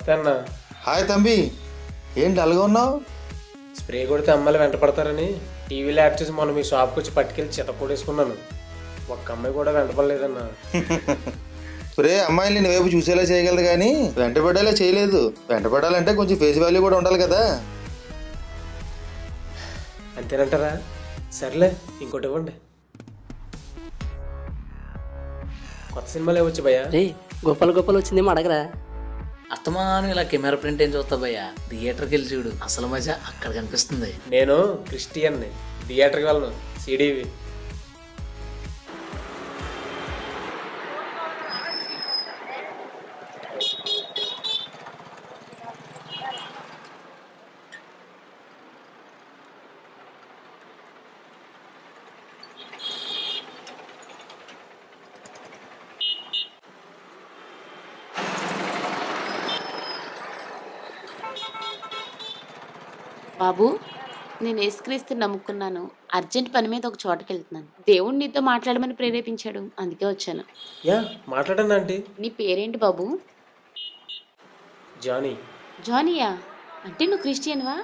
నమస్తే అన్న హాయ్ తంబి ఏంటి డల్గా ఉన్నావు స్ప్రే కొడితే అమ్మాయిలు వెంట పడతారని టీవీలో యాడ్ చేసి మొన్న మీ షాప్కి వచ్చి పట్టుకెళ్ళి చితకొడేసుకున్నాను ఒక్క అమ్మాయి కూడా వెంటపడలేదన్న స్ప్రే అమ్మాయిని నీ వైపు చూసేలా చేయగలదు కానీ వెంటపడేలా చేయలేదు వెంటపడాలంటే కొంచెం ఫేస్ వాల్యూ కూడా ఉండాలి కదా అంతేనంటారా సర్లే ఇంకోటి ఇవ్వండి కొత్త సినిమాలు ఏమొచ్చు భయ్యా రే గొప్పలు గొప్పలు వచ్చిందేమో అడగరా అస్తమానం ఇలా కెమెరా ప్రింట్ ఏం చూస్తా భయ్యా థియేటర్కి వెళ్ళి చూడు అసలు మజా అక్కడ కనిపిస్తుంది నేను క్రిస్టియన్ని థియేటర్కి వెళ్ళను సిడీవి బాబు నేను యేసుక్రీస్తు నమ్ముకున్నాను అర్జెంట్ పని మీద ఒక చోటకి వెళ్తున్నాను దేవుడు నీతో మాట్లాడమని ప్రేరేపించాడు అందుకే వచ్చాను యా మాట్లాడండి ఆంటీ నీ పేరేంటి బాబు జానీ జానియా అంటే నువ్వు క్రిస్టియన్వా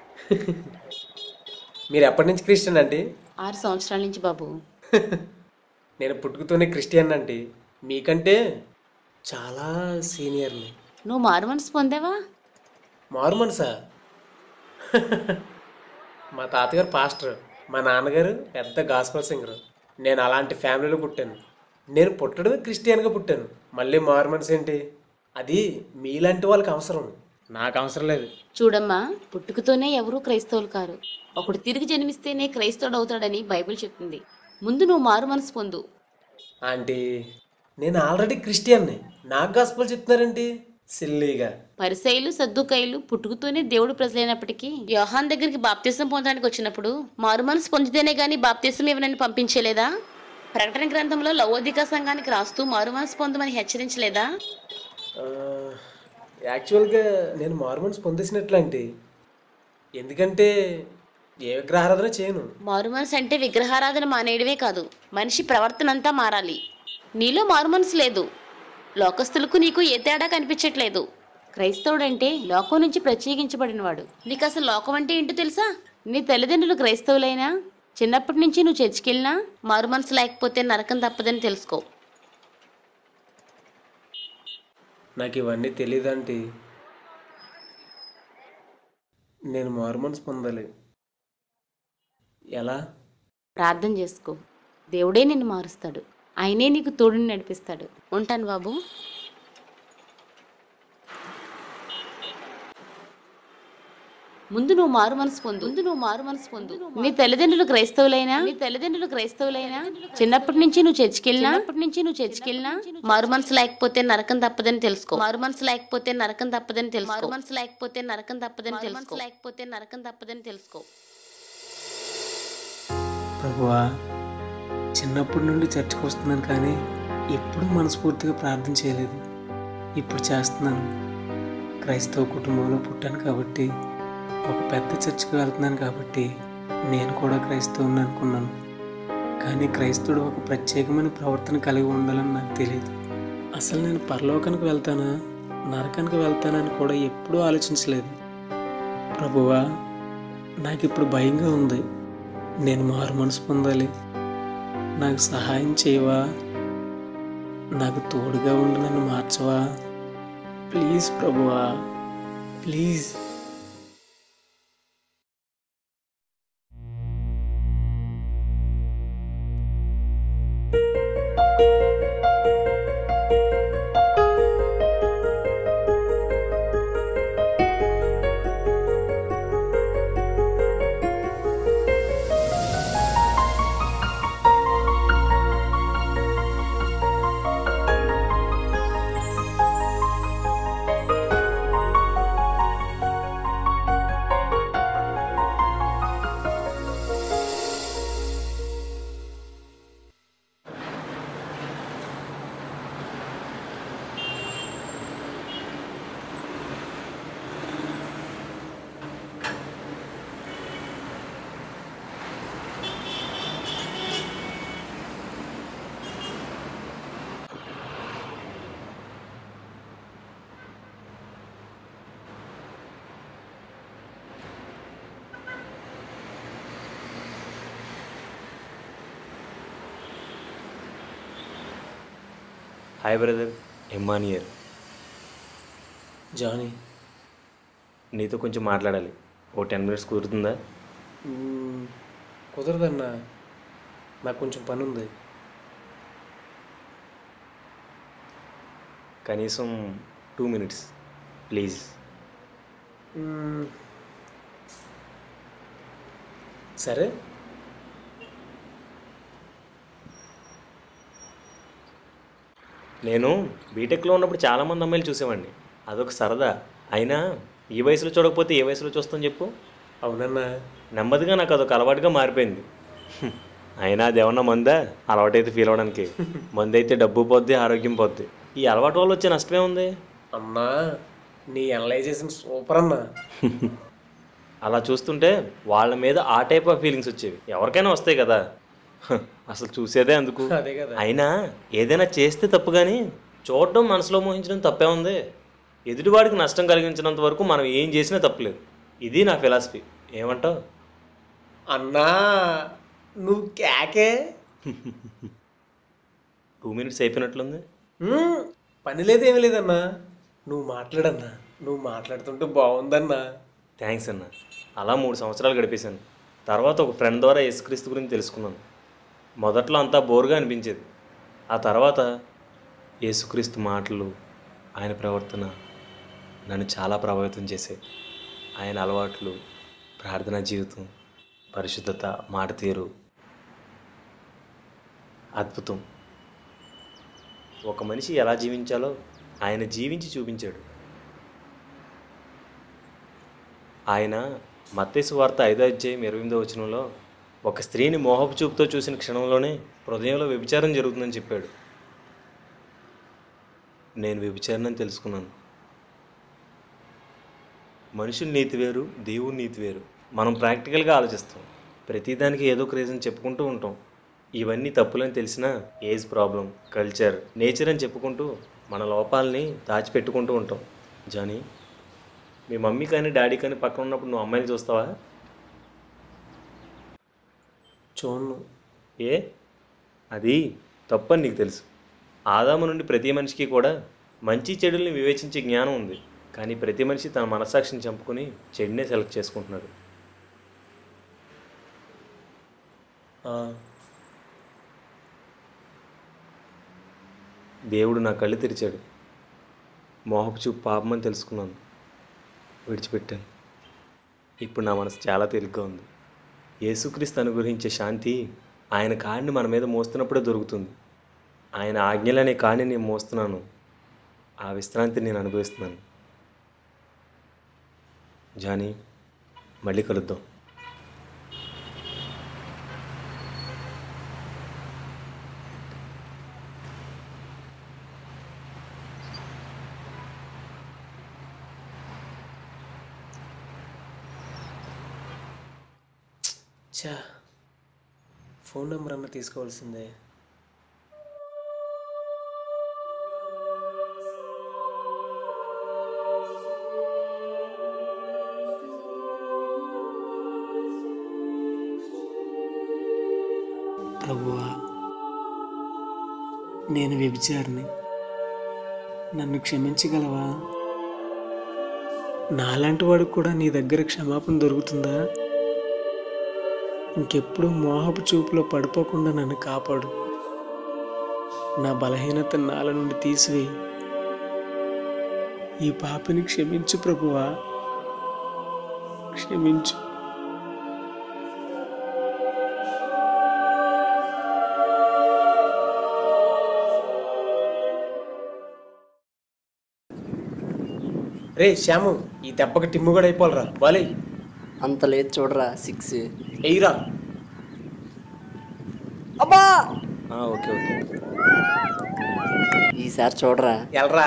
మీరు ఎప్పటి నుంచి క్రిస్టియన్ అండి ఆరు సంవత్సరాల నుంచి బాబు నేను పుట్టుకతోనే క్రిస్టియన్ అండి మీకంటే చాలా సీనియర్ని నువ్వు మారు మనసు పొందావా మారు మనసా మా తాతగారు పాస్టర్ మా నాన్నగారు పెద్ద గాస్పల్ సింగర్ నేను అలాంటి ఫ్యామిలీలో పుట్టాను నేను పుట్టడమే క్రిస్టియన్గా పుట్టాను మళ్ళీ మారు మనసు ఏంటి అది మీలాంటి వాళ్ళకి అవసరం నాకు అవసరం లేదు చూడమ్మా పుట్టుకతోనే ఎవరూ క్రైస్తవులు కారు ఒకడు తిరిగి జన్మిస్తేనే క్రైస్తవుడు అవుతాడని బైబిల్ చెప్తుంది ముందు నువ్వు మారు మనసు పొందు ఆంటీ నేను ఆల్రెడీ క్రిస్టియన్ని నాకు గాస్పల్ చెప్తున్నారేంటి సిల్లీగా పరిసైలు సద్దుకైలు పుట్టుకతోనే దేవుడు ప్రజలైనప్పటికీ యోహాన్ దగ్గరికి బాప్తిసం పొందడానికి వచ్చినప్పుడు మారు మనసు పొందితేనే గాని బాప్తిసం ఇవ్వనని పంపించలేదా ప్రకటన గ్రంథంలో లవోదిక సంఘానికి రాస్తూ మారు మనసు పొందమని హెచ్చరించలేదా ఆ, యాక్చువల్గా నేను మార్మన్స్ పొందేసినట్లాంటి ఎందుకంటే ఏ విగ్రహారాధన చేయను మారు మనసు అంటే విగ్రహారాధన మానేయడమే కాదు మనిషి ప్రవర్తన అంతా మారాలి నీలో మారు మనసు లేదు లోకస్తులకు నీకు ఏ తేడా కనిపించట్లేదు క్రైస్తవుడంటే లోకం నుంచి ప్రత్యేకించబడినవాడు నీకు అసలు లోకం అంటే ఏంటో తెలుసా నీ తల్లిదండ్రులు క్రైస్తవులైనా చిన్నప్పటి నుంచి నువ్వు చర్చికెళ్ళినా మారు మనసు లేకపోతే నరకం తప్పదని తెలుసుకో నాకు ఇవన్నీ తెలియదంటే నేను మార్మన్స్ పొందాలి ఎలా ప్రార్థన చేసుకో దేవుడే నిన్ను మారుస్తాడు ఆయనే నీకు తోడుని నడిపిస్తాడు ఉంటాను బాబు ముందు నువ్వు మారు మనసు పొందు ముందు నువ్వు మారు మనసు పొందు నీ తల్లిదండ్రులు క్రైస్తవులైనా నీ తల్లిదండ్రులు క్రైస్తవులైనా చిన్నప్పటి నుంచి నువ్వు చర్చికెళ్ళినా చిన్నప్పటి నుంచి నువ్వు చర్చికెళ్ళినా మారు మనసు లేకపోతే నరకం తప్పదని తెలుసుకో మారు మనసు లేకపోతే నరకం తప్పదని తెలుసుకో మారు మనసు లేకపోతే నరకం తప్పదని తెలుసుకో లేకపోతే నరకం తప్పదని తెలుసుకో ప్రభువా చిన్నప్పటి నుండి చర్చకు వస్తున్నాను కానీ ఎప్పుడూ మనస్ఫూర్తిగా ప్రార్థన చేయలేదు ఇప్పుడు చేస్తున్నాను క్రైస్తవ కుటుంబంలో పుట్టాను కాబట్టి ఒక పెద్ద చర్చికి వెళ్తున్నాను కాబట్టి నేను కూడా క్రైస్తవుని అనుకున్నాను కానీ క్రైస్తవుడు ఒక ప్రత్యేకమైన ప్రవర్తన కలిగి ఉండాలని నాకు తెలియదు అసలు నేను పరలోకానికి వెళ్తానా నరకానికి వెళ్తానని కూడా ఎప్పుడూ ఆలోచించలేదు ప్రభువా నాకు ఇప్పుడు భయంగా ఉంది నేను మారు మనసు పొందాలి నాకు సహాయం చేయవా నాకు తోడుగా ఉండి నన్ను మార్చవా ప్లీజ్ ప్రభువా ప్లీజ్ హాయ్ బ్రదర్ ఎమ్మానియర్ జానీ నీతో కొంచెం మాట్లాడాలి ఓ టెన్ మినిట్స్ కుదురుతుందా మ్మ్, కుదరదన్నా నాకు కొంచెం పని ఉంది కనీసం టూ మినిట్స్ ప్లీజ్ మ్మ్. సరే నేను బీటెక్లో ఉన్నప్పుడు చాలామంది అమ్మాయిలు చూసేవాడిని అదొక సరదా అయినా ఈ వయసులో చూడకపోతే ఏ వయసులో చూస్తాం చెప్పు అవునన్నా నెమ్మదిగా నాకు అదొక అలవాటుగా మారిపోయింది హ్మ్. అయినా అది ఏమన్నా మందా అలవాటైతే ఫీల్ అవ్వడానికి మందు అయితే డబ్బు పోద్ది ఆరోగ్యం పోద్ది ఈ అలవాటు వల్ల వచ్చే నష్టమే ఉంది అన్నా నీ అనలైజేషన్ సూపర్ అన్నా అలా చూస్తుంటే వాళ్ళ మీద ఆ టైప్ ఆఫ్ ఫీలింగ్స్ వచ్చేవి ఎవరికైనా వస్తాయి కదా హ, అసలు చూసేదే అందుకు అదే కదా అయినా ఏదైనా చేస్తే తప్పు కానీ చూడడం మనసులో మోహించడం తప్పే ఉంది ఎదుటివాడికి నష్టం కలిగించినంత వరకు మనం ఏం చేసినా తప్పలేదు ఇది నా ఫిలాసఫీ ఏమంటావు అన్నా నువ్వు కేకే టూ మినిట్స్ అయిపోయినట్లుంది మ్మ్, పని లేదేమీ లేదన్నా నువ్వు మాట్లాడన్నా నువ్వు మాట్లాడుతుంటే బాగుందన్నా థ్యాంక్స్ అన్న అలా మూడు సంవత్సరాలు గడిపేశాను తర్వాత ఒక ఫ్రెండ్ ద్వారా యేసుక్రీస్తు గురించి తెలుసుకున్నాను మొదట్లో అంతా బోరుగా అనిపించేది ఆ తర్వాత యేసుక్రీస్తు మాటలు ఆయన ప్రవర్తన నన్ను చాలా ప్రభావితం చేశాయి ఆయన అలవాట్లు ప్రార్థనా జీవితం పరిశుద్ధత మాట తీరు అద్భుతం ఒక మనిషి ఎలా జీవించాలో ఆయన జీవించి చూపించాడు ఆయన మత్తేసు వార్త ఐదో అధ్యాయం ఇరవై ఎనిమిదో వచనంలో ఒక స్త్రీని మోహపు చూపుతో చూసిన క్షణంలోనే హృదయంలో వ్యభిచారం జరుగుతుందని చెప్పాడు నేను వ్యభిచారం అని తెలుసుకున్నాను మనుషుల నీతి వేరు దేవుని నీతి వేరు మనం ప్రాక్టికల్గా ఆలోచిస్తాం ప్రతిదానికి ఏదో ఒక రీజన్ చెప్పుకుంటూ ఉంటాం ఇవన్నీ తప్పులని తెలిసినా ఏజ్ ప్రాబ్లం కల్చర్ నేచర్ అని చెప్పుకుంటూ మన లోపాలని దాచిపెట్టుకుంటూ ఉంటాం జానీ మీ మమ్మీ కానీ డాడీ కానీ పక్కన ఉన్నప్పుడు నువ్వు అమ్మాయిని చూస్తావా చూడను ఏ అది తప్పని నీకు తెలుసు ఆదాము నుండి ప్రతి మనిషికి కూడా మంచి చెడుల్ని వివేచించే జ్ఞానం ఉంది కానీ ప్రతి మనిషి తన మనసాక్షిని చంపుకొని చెడునే సెలెక్ట్ చేసుకుంటున్నాడు ఆ, దేవుడు నా కళ్ళు తెరిచాడు మోహపు చూపు పాపమని తెలుసుకున్నాను విడిచిపెట్టాను ఇప్పుడు నా మనసు చాలా తేలిగ్గా ఉంది యేసుక్రీస్తు అనుగ్రహించే శాంతి ఆయన కాడిని మన మీద మోస్తున్నప్పుడే దొరుకుతుంది ఆయన ఆజ్ఞలనే కాడిని నేను మోస్తున్నాను ఆ విశ్రాంతిని నేను అనుభవిస్తున్నాను జానీ మళ్ళీ కలుద్దాం చా ఫోన్ నెంబర్ అన్న తీసుకోవాల్సిందే ప్రభువా నేను వ్యభిచారిని నన్ను క్షమించగలవా నాలాంటి వాడికి కూడా నీ దగ్గర క్షమాపణ దొరుకుతుందా ఇంకెప్పుడు మోహపు చూపులో పడిపోకుండా నన్ను కాపాడు నా బలహీనత నాల నుండి తీసివేయి ఈ పాపని క్షమించు ప్రభువా క్షమించు రే శ్యాము ఈ దెబ్బకి టిమ్ము కూడా అయిపోవాలరా బాలే అంత లేదు చూడరా సిక్స్ ఎయిరా అబ్బా ఆ, ఓకే ఓకే ఈసారి చూడరా ఎల్రా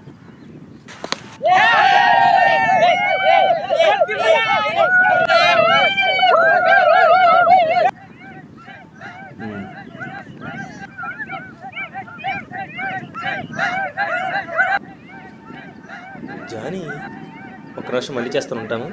జానీ ఒక నిమిషం మళ్ళీ చేస్తాను ఉంటాను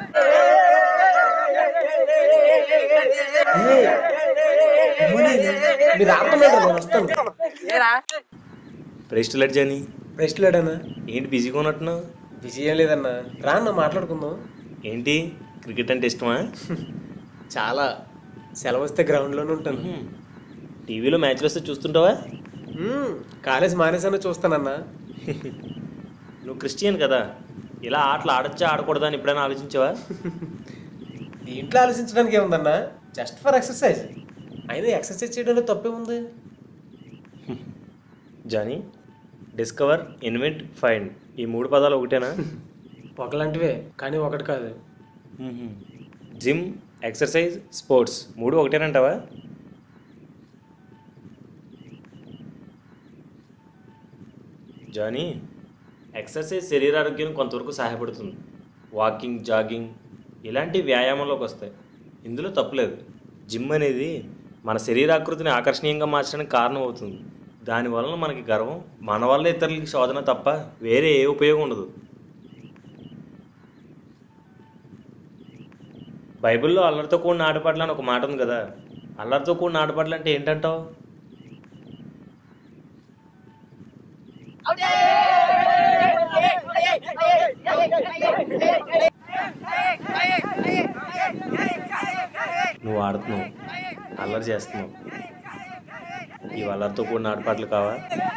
మీరు ఆపలేదు నేను వస్తాను ప్రెస్ట్ లెట్ జాని రెస్ట్ లేడన్నా ఏంటి బిజీగా ఉన్నట్టున్నావు బిజీ ఏం లేదన్నా రా అన్న మాట్లాడుకుందాం ఏంటి క్రికెట్ అంటే ఇష్టమా చాలా సెలవు వస్తే గ్రౌండ్లోనే ఉంటాను టీవీలో మ్యాచ్లు వస్తే చూస్తుంటావా మ్మ్. కాలేజ్ మానేసానో చూస్తానన్నా నువ్వు క్రిస్టియన్ కదా ఇలా ఆటలు ఆడొచ్చా ఆడకూడదా అని ఎప్పుడైనా ఆలోచించావా దీంట్లో ఆలోచించడానికి ఏముందన్నా జస్ట్ ఫర్ ఎక్సర్సైజ్ అయినా ఎక్సర్సైజ్ చేయడంలో తప్పే ఉంది జానీ డిస్కవర్ ఇన్వెంట్ ఫైండ్ ఈ మూడు పదాలు ఒకటేనా ఒకలాంటివే కానీ ఒకటి కాదు జిమ్ ఎక్సర్సైజ్ స్పోర్ట్స్ మూడు ఒకటేనంటావా జానీ ఎక్సర్సైజ్ శరీరారోగ్యం కొంతవరకు సహాయపడుతుంది వాకింగ్ జాగింగ్ ఇలాంటి వ్యాయామంలోకి వస్తాయి ఇందులో తప్పులేదు జిమ్ అనేది మన శరీరాకృతిని ఆకర్షణీయంగా మార్చడానికి కారణం అవుతుంది దానివలన మనకి గర్వం మన వల్ల ఇతరులకి శోధన తప్ప వేరే ఏ ఉపయోగం ఉండదు బైబిల్లో అల్లరితో కూడిన ఆటపాటలు అని ఒక మాట ఉంది కదా అల్లరితో కూడిన ఆటపాటలు అంటే ఏంటంటావు నువ్వు ఆడుతున్నావు అల్లరి చేస్తున్నావు ఇవి అల్లరితో కూడిన ఆటపాటలు కావా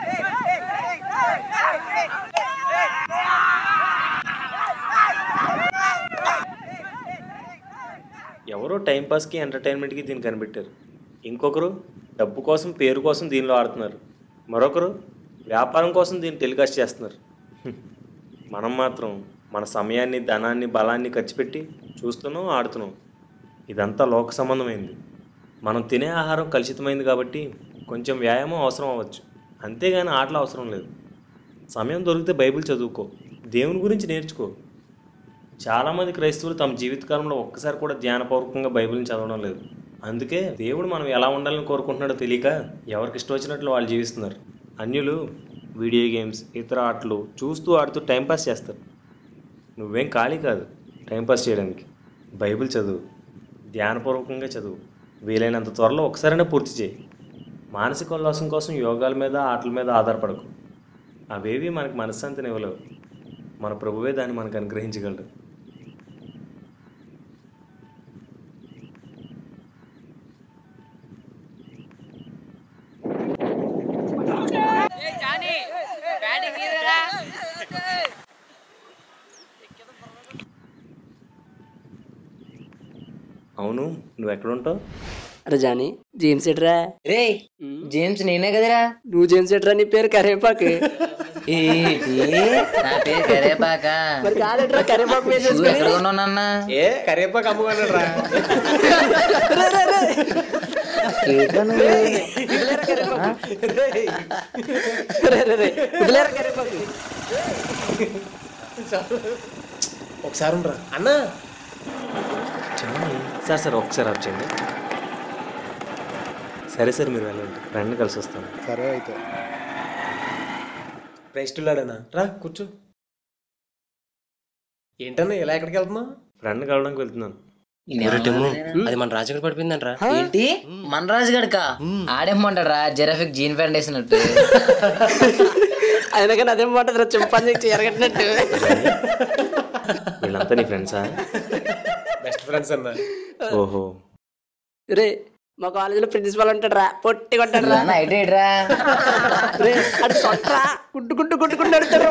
ఎవరో టైంపాస్కి ఎంటర్టైన్మెంట్కి దీన్ని కనిపెట్టారు ఇంకొకరు డబ్బు కోసం పేరు కోసం దీనిలో ఆడుతున్నారు మరొకరు వ్యాపారం కోసం దీన్ని టెలికాస్ట్ చేస్తున్నారు హ్మ్. మనం మాత్రం మన సమయాన్ని ధనాన్ని బలాన్ని ఖర్చు పెట్టి చూస్తున్నాం ఆడుతున్నాం ఇదంతా లోక సంబంధమైంది మనం తినే ఆహారం కలుషితమైంది కాబట్టి కొంచెం వ్యాయామం అవసరం అవ్వచ్చు అంతేగాని ఆటలు అవసరం లేదు సమయం దొరికితే బైబిల్ చదువుకో దేవుని గురించి నేర్చుకో చాలామంది క్రైస్తవులు తమ జీవితకాలంలో ఒక్కసారి కూడా ధ్యానపూర్వకంగా బైబిల్ని చదవడం లేదు అందుకే దేవుడు మనం ఎలా ఉండాలని కోరుకుంటున్నాడో తెలియక ఎవరికి ఇష్టం వచ్చినట్లు వాళ్ళు జీవిస్తున్నారు అన్యులు వీడియో గేమ్స్ ఇతర ఆటలు చూస్తూ ఆడుతూ టైంపాస్ చేస్తారు నువ్వేం ఖాళీ కాదు టైంపాస్ చేయడానికి బైబిల్ చదువు ధ్యానపూర్వకంగా చదువు వీలైనంత త్వరలో ఒకసారైనా పూర్తి చేయి మానసిక ఉల్లాసం కోసం యోగాల మీద ఆటల మీద ఆధారపడకు అవేవి మనకు మనశ్శాంతిని ఇవ్వలేవు మన ప్రభువే దాన్ని మనకు అనుగ్రహించగలడు అవును నువ్వు ఎక్కడ ఉంటావు అరే జానీ జేమ్స్ ఎట్రా రే జేమ్స్ నేనే కదరా నువ్వు జేమ్స్ ఎట్రా నీ పేరు కరేపాకు ఏంటి నా పేరు కరేపాక మరి కాదట్రా కరేపాకు నువ్వు వేసేసుకొని ఎక్కడ ఉన్నావు నాన్న ఏ కరేపాకు అమ్మగలడు రా రే, రే, రే. వదిలేరా కరేపాకు ఒకసారి ఉండరా అన్నా సార్ సార్ ఒకసారి వచ్చండి సరే సార్ మీరు వెళ్ళండి రండి కలిసి వస్తాను సరే అయితే ప్రైస్టులాడనా రా కూర్చో ఏంటన్నా ఇలా ఎక్కడికి వెళ్తున్నావు ఫ్రెండ్ కలవడానికి వెళ్తున్నాను అది మన రాజుగారు పడిపోయిందంట్రా ఏంటి మన రాజు గడక ఆడేమంటారా జెరాఫిక్ జీన్ ప్యాంట్ వేసినట్టు అయినా కానీ అదేం బాగుంటుంది చింపాన్ని ఎరగట్టినట్టు వీళ్ళంతా నీ ఫ్రెండ్సా బెస్ట్ ఫ్రెండ్స్ అన్న ఓహో రే మా కాలేజీలో ప్రిన్సిపల్ ఉంటాడు రా పొట్టి కొట్టాడు రా నైట్ రా రే అటు సొట్రా గుడ్డు గుడ్డు గుడ్డు గుడ్డు అడుగుతాడు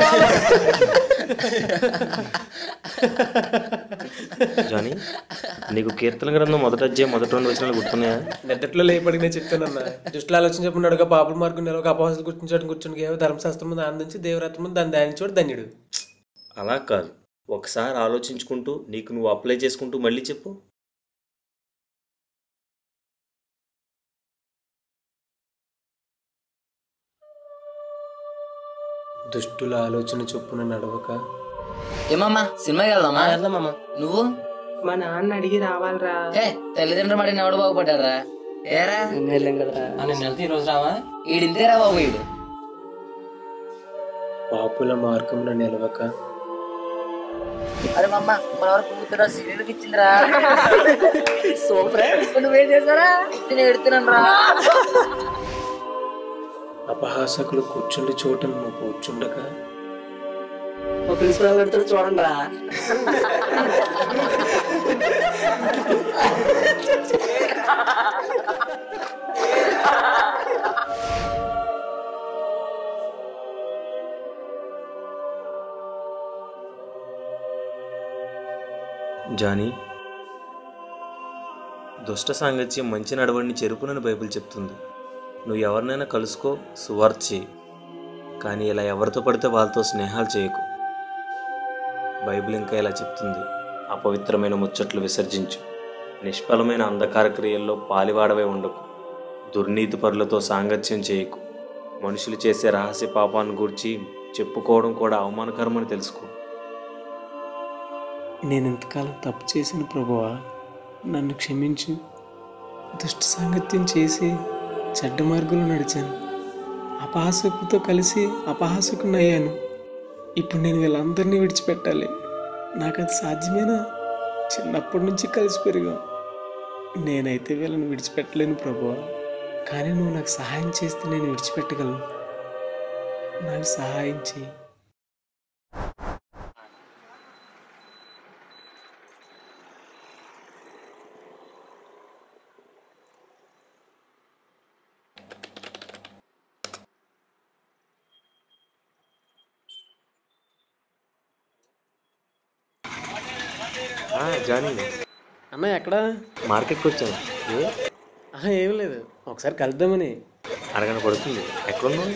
జానీ నీకు కీర్తన గ్రంథం మొదట అధ్యాయం మొదటి రెండు వచ్చిన గుర్తున్నాయా నిద్దట్లో లేపడికి నేను చెప్తానన్న దుష్టులు ఆలోచించకున్నాడుగా పాపుల మార్గం నిలవక అపవాసాలు గుర్తించడం కూర్చుని కేవలం ధర్మశాస్త్రం ముందు ఆనందించి దేవరాత్రి ముందు దాన్ని ధ్యానించోడు ధన్యుడు అలా కాదు ఒకసారి ఆలోచించుకుంటూ నీకు నువ్వు అప్లై చేసుకుంటూ మళ్ళీ చెప్పు దుష్టుల ఆలోచన చొప్పున నడవక ఏమమ్మా సినిమాకి వెళ్దామా వెళ్దామమ్మా నువ్వు మా నాన్న అడిగి రావాలిరా ఏ తల్లిదండ్రులు మాట ఎవడు బాగుపడ్డారా ఏరా నేను వెళ్ళాం కదరా నేను వెళ్తే ఈ రోజు రావా ఈడింతేరా బాబు ఈడు పాపుల మార్గమున నిలవక అరే మమ్మ మన వరకు కూతురా సీరియల్కి ఇచ్చిందిరా సూపర్ నువ్వేం చేశారా నేను ఎడుతున్నాను రా అపహాసకులు కూర్చుండి చోటను నువ్వు కూర్చుండక ఓ ప్రిన్సిపల్ పెడుతున్నా చూడండి రా జానీ దుష్ట సాంగత్యం మంచి నడవడిని చెరుపునని బైబిల్ చెప్తుంది నువ్వు ఎవరినైనా కలుసుకో సువార్త చేయి కానీ ఇలా ఎవరితో పడితే వాళ్ళతో స్నేహాలు చేయకు బైబిల్ ఇంకా ఇలా చెప్తుంది అపవిత్రమైన ముచ్చట్లు విసర్జించు నిష్ఫలమైన అంధకార క్రియల్లో పాలివాడవై ఉండకు దుర్నీతి పరులతో సాంగత్యం చేయకు మనుషులు చేసే రహస్య పాపాన్ని గూర్చి చెప్పుకోవడం కూడా అవమానకరమని తెలుసుకో నేను ఇంతకాలం తప్పు చేసిన ప్రభువా నన్ను క్షమించు దుష్ట సాంగత్యం చేసి చెడ్డ మార్గంలో నడిచాను అపహాసకుతో కలిసి అపహాసకునయ్యాను ఇప్పుడు నేను వీళ్ళందరినీ విడిచిపెట్టాలి నాకు అది సాధ్యమేనా చిన్నప్పటి నుంచి కలిసి పెరిగాం నేనైతే వీళ్ళని విడిచిపెట్టలేను ప్రభువా కానీ నువ్వు నాకు సహాయం చేస్తే నేను విడిచిపెట్టగలను నాకు సహాయం చేయి జానీ అన్న ఎక్కడా మార్కెట్కి వచ్చాను ఏ ఆహా, ఏం లేదు ఒకసారి కలుద్దామని అరగంట పడుతుంది ఎక్కడున్నావు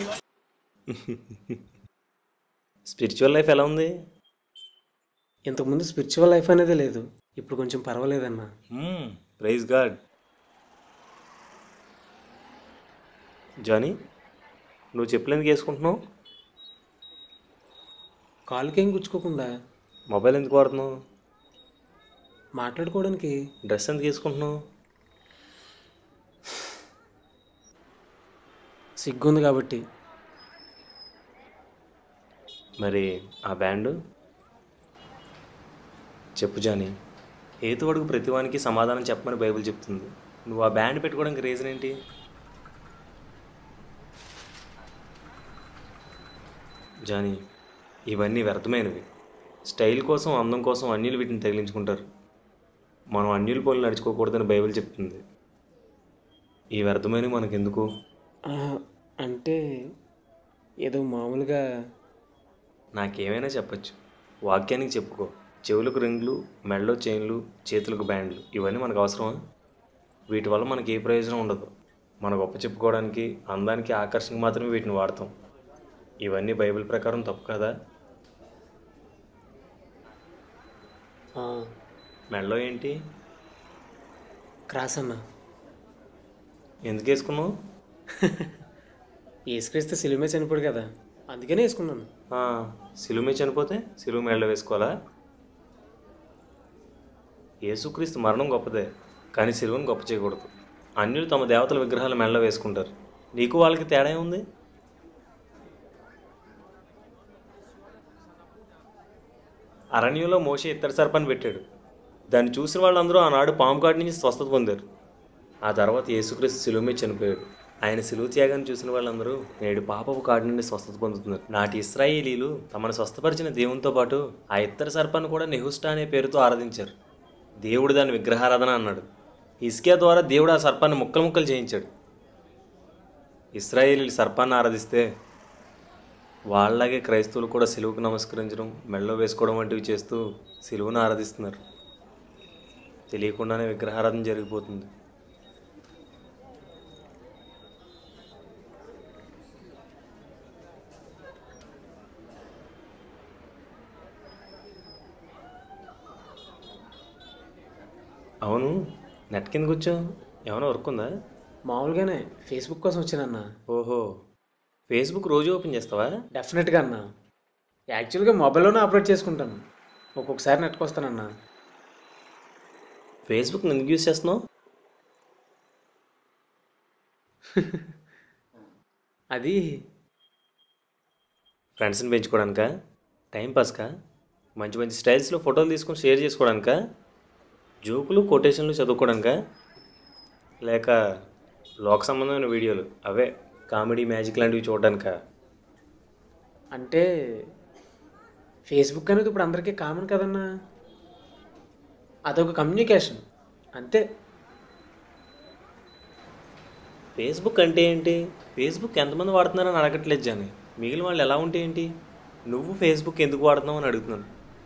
స్పిరిచువల్ లైఫ్ ఎలా ఉంది ఇంతకుముందు స్పిరిచువల్ లైఫ్ అనేది లేదు ఇప్పుడు కొంచెం పర్వాలేదన్న ప్రైజ్ గాడ్ జానీ నువ్వు చెప్పులు ఎందుకు వేసుకుంటున్నావు కాలుకేం గుచ్చుకోకుండా మొబైల్ ఎందుకు వాడుతున్నావు మాట్లాడుకోవడానికి డ్రెస్ ఎందుకు వేసుకుంటున్నావు సిగ్గుంది కాబట్టి మరి ఆ బ్యాండ్ చెప్పు జానీ హేతువడుగు ప్రతివానికి సమాధానం చెప్పమని బైబిల్ చెప్తుంది నువ్వు ఆ బ్యాండ్ పెట్టుకోవడానికి రీజన్ ఏంటి జానీ ఇవన్నీ వ్యర్థమైనవి స్టైల్ కోసం అందం కోసం అన్యులు వీటిని తగిలించుకుంటారు మనం అన్యుల పోలు నడుచుకోకూడదని బైబిల్ చెప్తుంది ఈ వ్యర్థమైనవి మనకెందుకు ఆహా, అంటే ఏదో మామూలుగా నాకేమైనా చెప్పచ్చు వాక్యానికి చెప్పుకో చెవులకు రింగ్లు మెడలో చైన్లు చేతులకు బ్యాండ్లు ఇవన్నీ మనకు అవసరమా వీటి వల్ల మనకి ఏ ప్రయోజనం ఉండదు మన గొప్ప చెప్పుకోవడానికి అందానికి ఆకర్షణకి మాత్రమే వీటిని వాడతాం ఇవన్నీ బైబిల్ ప్రకారం తప్పు కదా ఆ, మెడలో ఏంటి క్రాస్ అన్న ఎందుకు వేసుకున్నావు ఏసుక్రీస్తు సిలిమే చనిపోడు కదా అందుకనే వేసుకున్నాను ఆ, సిలువ మీద చనిపోతే సిలువ మెడలో వేసుకోవాలా యేసుక్రీస్తు మరణం గొప్పదే కానీ సిలువను గొప్ప చేయకూడదు అన్యులు తమ దేవతల విగ్రహాల మెడలో వేసుకుంటారు నీకు వాళ్ళకి తేడా ఉంది అరణ్యంలో మోసే ఇత్తడి సర్పాన్ని పెట్టాడు దాన్ని చూసిన వాళ్ళందరూ ఆనాడు పాము కాటి నుంచి స్వస్థత పొందారు ఆ తర్వాత యేసుక్రీస్తు సిలువ మీద చనిపోయాడు ఆయన సిలువ త్యాగాన్ని చూసిన వాళ్ళందరూ నేడు పాపపు కాడి నుండి స్వస్థత పొందుతున్నారు నాటి ఇస్రాయేలీలు తమను స్వస్థపరిచిన దేవునితో పాటు ఆ ఇత్తడి సర్పాన్ని కూడా నెహుష్ట అనే పేరుతో ఆరాధించారు దేవుడు దాని విగ్రహారాధన అన్నాడు ఇస్కియా ద్వారా దేవుడు ఆ సర్పాన్ని ముక్కలు ముక్కలు చేయించాడు ఇస్రాయేలీలు సర్పాన్ని ఆరాధిస్తే వాళ్ళలాగే క్రైస్తవులు కూడా సిలువుకు నమస్కరించడం మెళ్ళో వేసుకోవడం వంటివి చేస్తూ సిలువును ఆరాధిస్తున్నారు తెలియకుండానే విగ్రహారాధన జరిగిపోతుంది అవును నెట్ కిందకు వచ్చావు ఏమైనా వర్క్ ఉందా మామూలుగానే ఫేస్బుక్ కోసం వచ్చానన్న ఓహో ఫేస్బుక్ రోజు ఓపెన్ చేస్తావా డెఫినెట్గా అన్న యాక్చువల్గా మొబైల్లోనే అప్లోడ్ చేసుకుంటాను ఒక్కొక్కసారి నెట్కి వస్తానన్నా ఫేస్బుక్ ఎందుకు యూస్ చేస్తున్నావు అది ఫ్రెండ్స్ని పెంచుకోవడానికా టైంపాస్కా మంచి మంచి స్టైల్స్లో ఫోటోలు తీసుకొని షేర్ చేసుకోవడానికా జోకులు కొటేషన్లు చదువుకోవడానికా లేక లోక సంబంధమైన వీడియోలు అవే కామెడీ మ్యాజిక్ లాంటివి చూడడానికా అంటే ఫేస్బుక్ అనేది ఇప్పుడు అందరికీ కామన్ కదన్నా అదొక కమ్యూనికేషన్ అంతే ఫేస్బుక్ అంటే ఏంటి ఫేస్బుక్ ఎంతమంది వాడుతున్నారని అడగట్లేదు జాని మిగిలిన వాళ్ళు ఎలా ఉంటే ఏంటి నువ్వు ఫేస్బుక్ ఎందుకు వాడుతున్నావు అని అడుగుతున్నాను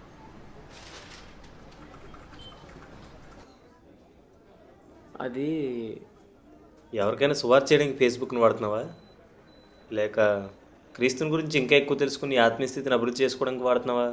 అది ఎవరికైనా సువార్ చేయడానికి ఫేస్బుక్ని వాడుతున్నావా లేక క్రీస్తుని గురించి ఇంకా ఎక్కువ తెలుసుకుని ఆత్మీయ స్థితిని అభివృద్ధి చేసుకోవడానికి వాడుతున్నావా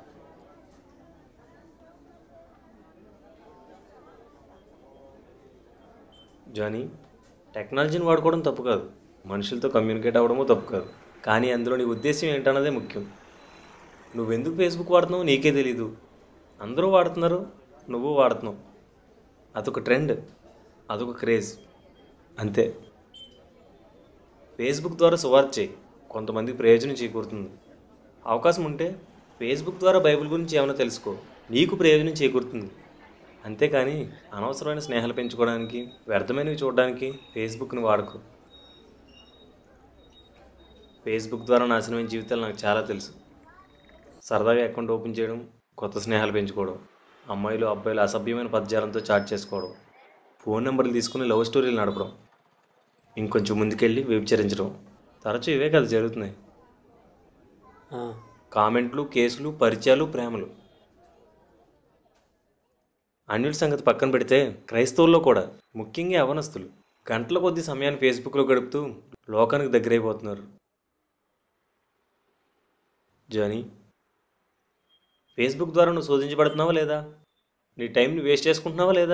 జానీ టెక్నాలజీని వాడుకోవడం తప్పు కాదు మనుషులతో కమ్యూనికేట్ అవ్వడము తప్పు కాదు కానీ అందులో నీ ఉద్దేశం ఏంటన్నదే ముఖ్యం నువ్వెందుకు ఫేస్బుక్ వాడుతున్నావు నీకే తెలీదు అందరూ వాడుతున్నారు నువ్వు వాడుతున్నావు అదొక ట్రెండ్ అదొక క్రేజ్ అంతే ఫేస్బుక్ ద్వారా సువార్త చేయి కొంతమందికి ప్రయోజనం చేకూరుతుంది అవకాశం ఉంటే ఫేస్బుక్ ద్వారా బైబిల్ గురించి ఏమైనా తెలుసుకో నీకు ప్రయోజనం చేకూరుతుంది అంతేకాని అనవసరమైన స్నేహాలు పెంచుకోవడానికి వ్యర్థమైనవి చూడడానికి ఫేస్బుక్ని వాడకు ఫేస్బుక్ ద్వారా నాశనమైన జీవితాలు నాకు చాలా తెలుసు సరదాగా అకౌంట్ ఓపెన్ చేయడం కొత్త స్నేహాలు పెంచుకోవడం అమ్మాయిలు అబ్బాయిలు అసభ్యమైన పదజాలంతో చాట్ చేసుకోవడం ఫోన్ నెంబర్లు తీసుకుని లవ్ స్టోరీలు నడపడం ఇంకొంచెం ముందుకెళ్ళి వ్యభిచరించడం తరచూ ఇవే కదా జరుగుతున్నాయి కామెంట్లు కేసులు పరిచయాలు ప్రేమలు అన్యుల సంగతి పక్కన పెడితే క్రైస్తవుల్లో కూడా ముఖ్యంగా యవనస్తులు గంటల కొద్ది సమయాన్ని ఫేస్బుక్లో గడుపుతూ లోకానికి దగ్గరైపోతున్నారు జానీ ఫేస్బుక్ ద్వారా నువ్వు శోధించబడుతున్నావా లేదా నీ టైంని వేస్ట్ చేసుకుంటున్నావా లేదా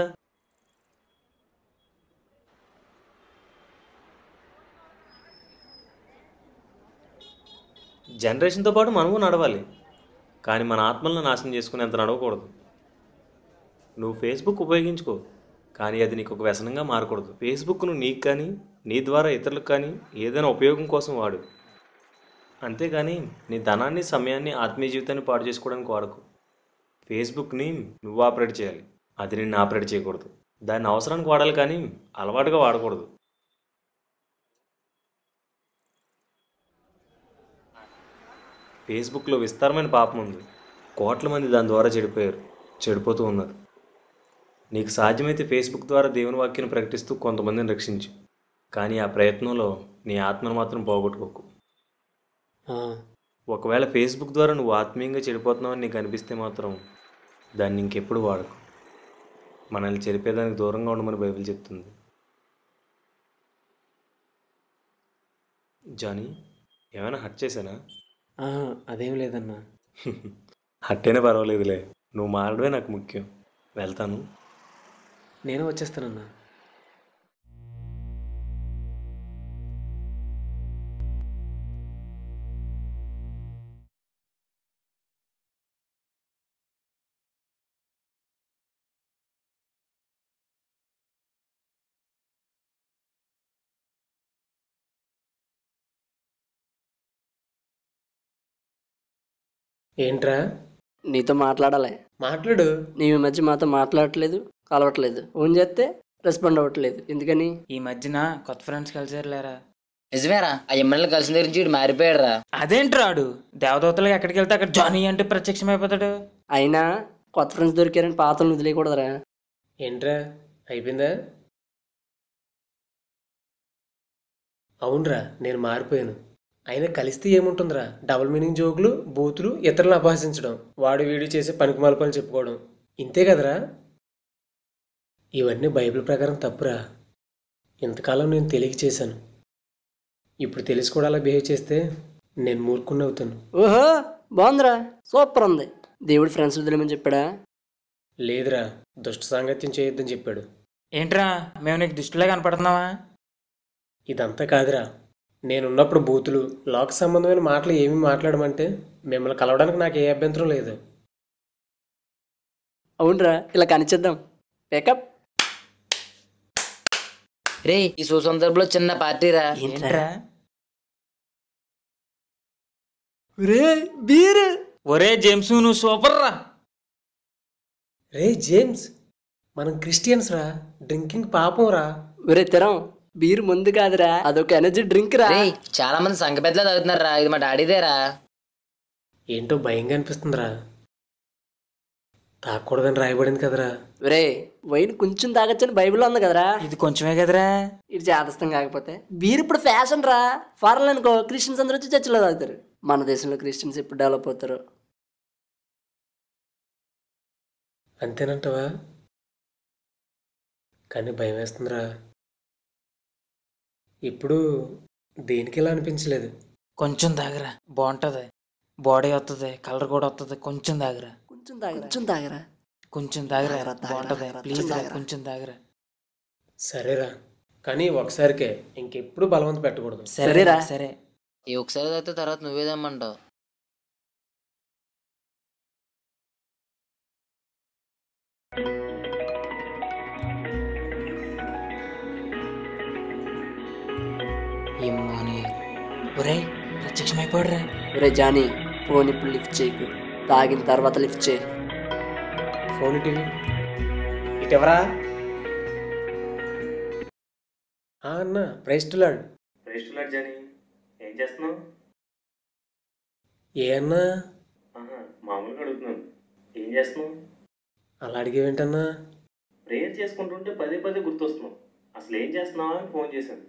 జనరేషన్తో పాటు మనము నడవాలి కానీ మన ఆత్మలను నాశనం చేసుకునేంత నడవకూడదు నువ్వు ఫేస్బుక్ ఉపయోగించుకో కానీ అది నీకు ఒక వ్యసనంగా మారకూడదు ఫేస్బుక్ను నీకు కానీ నీ ద్వారా ఇతరులకు కానీ ఏదైనా ఉపయోగం కోసం వాడు అంతేగాని నీ ధనాన్ని సమయాన్ని ఆత్మీయ జీవితాన్ని పాడు చేసుకోవడానికి వాడకు ఫేస్బుక్ని నువ్వు ఆపరేట్ చేయాలి అది నిన్ను ఆపరేట్ చేయకూడదు దాన్ని అవసరానికి వాడాలి కానీ అలవాటుగా వాడకూడదు ఫేస్బుక్లో విస్తారమైన పాపం ఉంది కోట్ల మంది దాని ద్వారా చెడిపోయారు చెడిపోతూ ఉన్నారు నీకు సాధ్యమైతే ఫేస్బుక్ ద్వారా దేవుని వాక్యాన్ని ప్రకటిస్తూ కొంతమందిని రక్షించు కానీ ఆ ప్రయత్నంలో నీ ఆత్మను మాత్రం పోగొట్టుకోకు ఒకవేళ ఫేస్బుక్ ద్వారా నువ్వు ఆత్మీయంగా చెడిపోతున్నావని నీకు అనిపిస్తే మాత్రం దాన్ని ఇంకెప్పుడు వాడకు మనల్ని చెరిపేదానికి దూరంగా ఉండమని బైబిల్ చెప్తుంది జానీ ఏమైనా హట్ చేశానా అదేం లేదన్నా హట్ అయినా పర్వాలేదులే నువ్వు మారడమే నాకు ముఖ్యం వెళ్తాను నేను వచ్చేస్తానన్నా ఏంట్రా నీతో మాట్లాడాలి మాట్లాడు నీవు ఈ మధ్య మాతో మాట్లాడట్లేదు కలవట్లేదు ఫోన్ చేస్తే రెస్పాండ్ అవ్వట్లేదు ఎందుకని ఈ మధ్యన కొత్త ఫ్రెండ్స్ కలిసారు లేరా నిజమేరా ఆ ఎమ్మెల్యే కలిసిన దగ్గర నుంచి వీడు మారిపోయాడు రా అదేంట్రాడు దేవదూతలు ఎక్కడికి వెళ్తే అక్కడ జానీ అంటే ప్రత్యక్షమైపోతాడు అయినా కొత్త ఫ్రెండ్స్ దొరికారని పాతలు వదిలేయకూడదురా ఏంట్రా అయిపోయిందా అవునరా నేను మారిపోయాను అయినా కలిస్తే ఏముంటుందిరా డబుల్ మీనింగ్ జోకులు బూతులు ఇతరులను అపహసించడం వాడు వీడు చేసే పనికి పనులు చెప్పుకోవడం ఇంతే కదరా ఇవన్నీ బైబిల్ ప్రకారం తప్పురా ఇంతకాలం నేను తెలియక చేశాను ఇప్పుడు తెలిసి కూడా అలా బిహేవ్ చేస్తే నేను మూర్ఖుని అవుతాను ఓహో బాగుందిరా సూపర్ ఉంది దేవుడు ఫ్రెండ్స్ వదిలేమని చెప్పాడా లేదురా దుష్ట సాంగత్యం చేయొద్దని చెప్పాడు ఏంట్రా మేము నీకు దుష్టిలా కనపడుతున్నావా ఇదంతా కాదురా నేనున్నప్పుడు బూతులు లోక సంబంధమైన మాటలు ఏమి మాట్లాడమంటే మిమ్మల్ని కలవడానికి నాకు ఏ అభ్యంతరం లేదు అవునరా ఇలా కనిచేద్దాం పేకప్ రే ఈ సుసందర్భంలో చిన్న పార్టీ రా ఏంట్రా రే బీర్ ఒరే జేమ్స్ నువ్వు సూపర్ రా రే జేమ్స్ మనం క్రిస్టియన్స్ రా డ్రింకింగ్ పాపం రా ఒరే తెరం బీర్ ముందు కాదురా అదొక ఎనర్జీ డ్రింక్ రా రేయ్ చాలా మంది సంఘ పెద్దలా తాగుతున్నారా ఇది మా డాడీదేరా ఏంటో భయంగా అనిపిస్తుందిరా తాగకూడదని రాయబడింది కదరా రే వైన్ కొంచెం తాగొచ్చని బైబిల్లో ఉంది కదరా ఇది కొంచెమే కదరా ఇది చేదస్తం కాకపోతే బీర్ ఇప్పుడు ఫ్యాషన్ రా ఫారెన్ అనుకో క్రిస్టియన్స్ అందరూ వచ్చి చర్చిలో తాగుతారు మన దేశంలో క్రిస్టియన్స్ ఎప్పుడు డెవలప్ అవుతారు అంతేనంటవా కానీ భయం వేస్తుందిరా ఇప్పుడు దేనికి ఇలా అనిపించలేదు కొంచెం తాగరా బాగుంటది బాడీ వస్తుంది కలర్ కూడా వస్తుంది కొంచెం తాగరా కొంచెం తాగరా కొంచెం తాగరా కొంచెం తాగరా తాగరా, తాగరా, బాగుంటది తాగరా, ప్లీజ్ రా తాగరా. కొంచెం తాగరా సరేరా కానీ ఒకసారికే ఇంకెప్పుడు బలవంత పెట్టకూడదు సరేరా. సరే ఈ ఒకసారి తాగితే తర్వాత నువ్వేదేమంటావు ఏమో అని ఒరేయ్ ప్రత్యక్షమైపోడురా రే జానీ ఫోన్ ఇప్పుడు లిఫ్ట్ చేయకు తాగిన తర్వాత లిఫ్ట్ చేయి ఫోన్ టీవీ ఇటెవరా ఆ అన్న ప్రైస్ టు లాడ్ రిజిస్టర్ జాని ఏం చేస్తున్నావు ఏ అన్నా ఆహా, మామూలుగా అడుగుతున్నాను ఏం చేస్తున్నావు అలా అడిగేవేంటన్నా ప్రేయర్ చేసుకుంటుంటే పదే పదే గుర్తొస్తున్నావు అసలు ఏం చేస్తున్నావా అని ఫోన్ చేశాను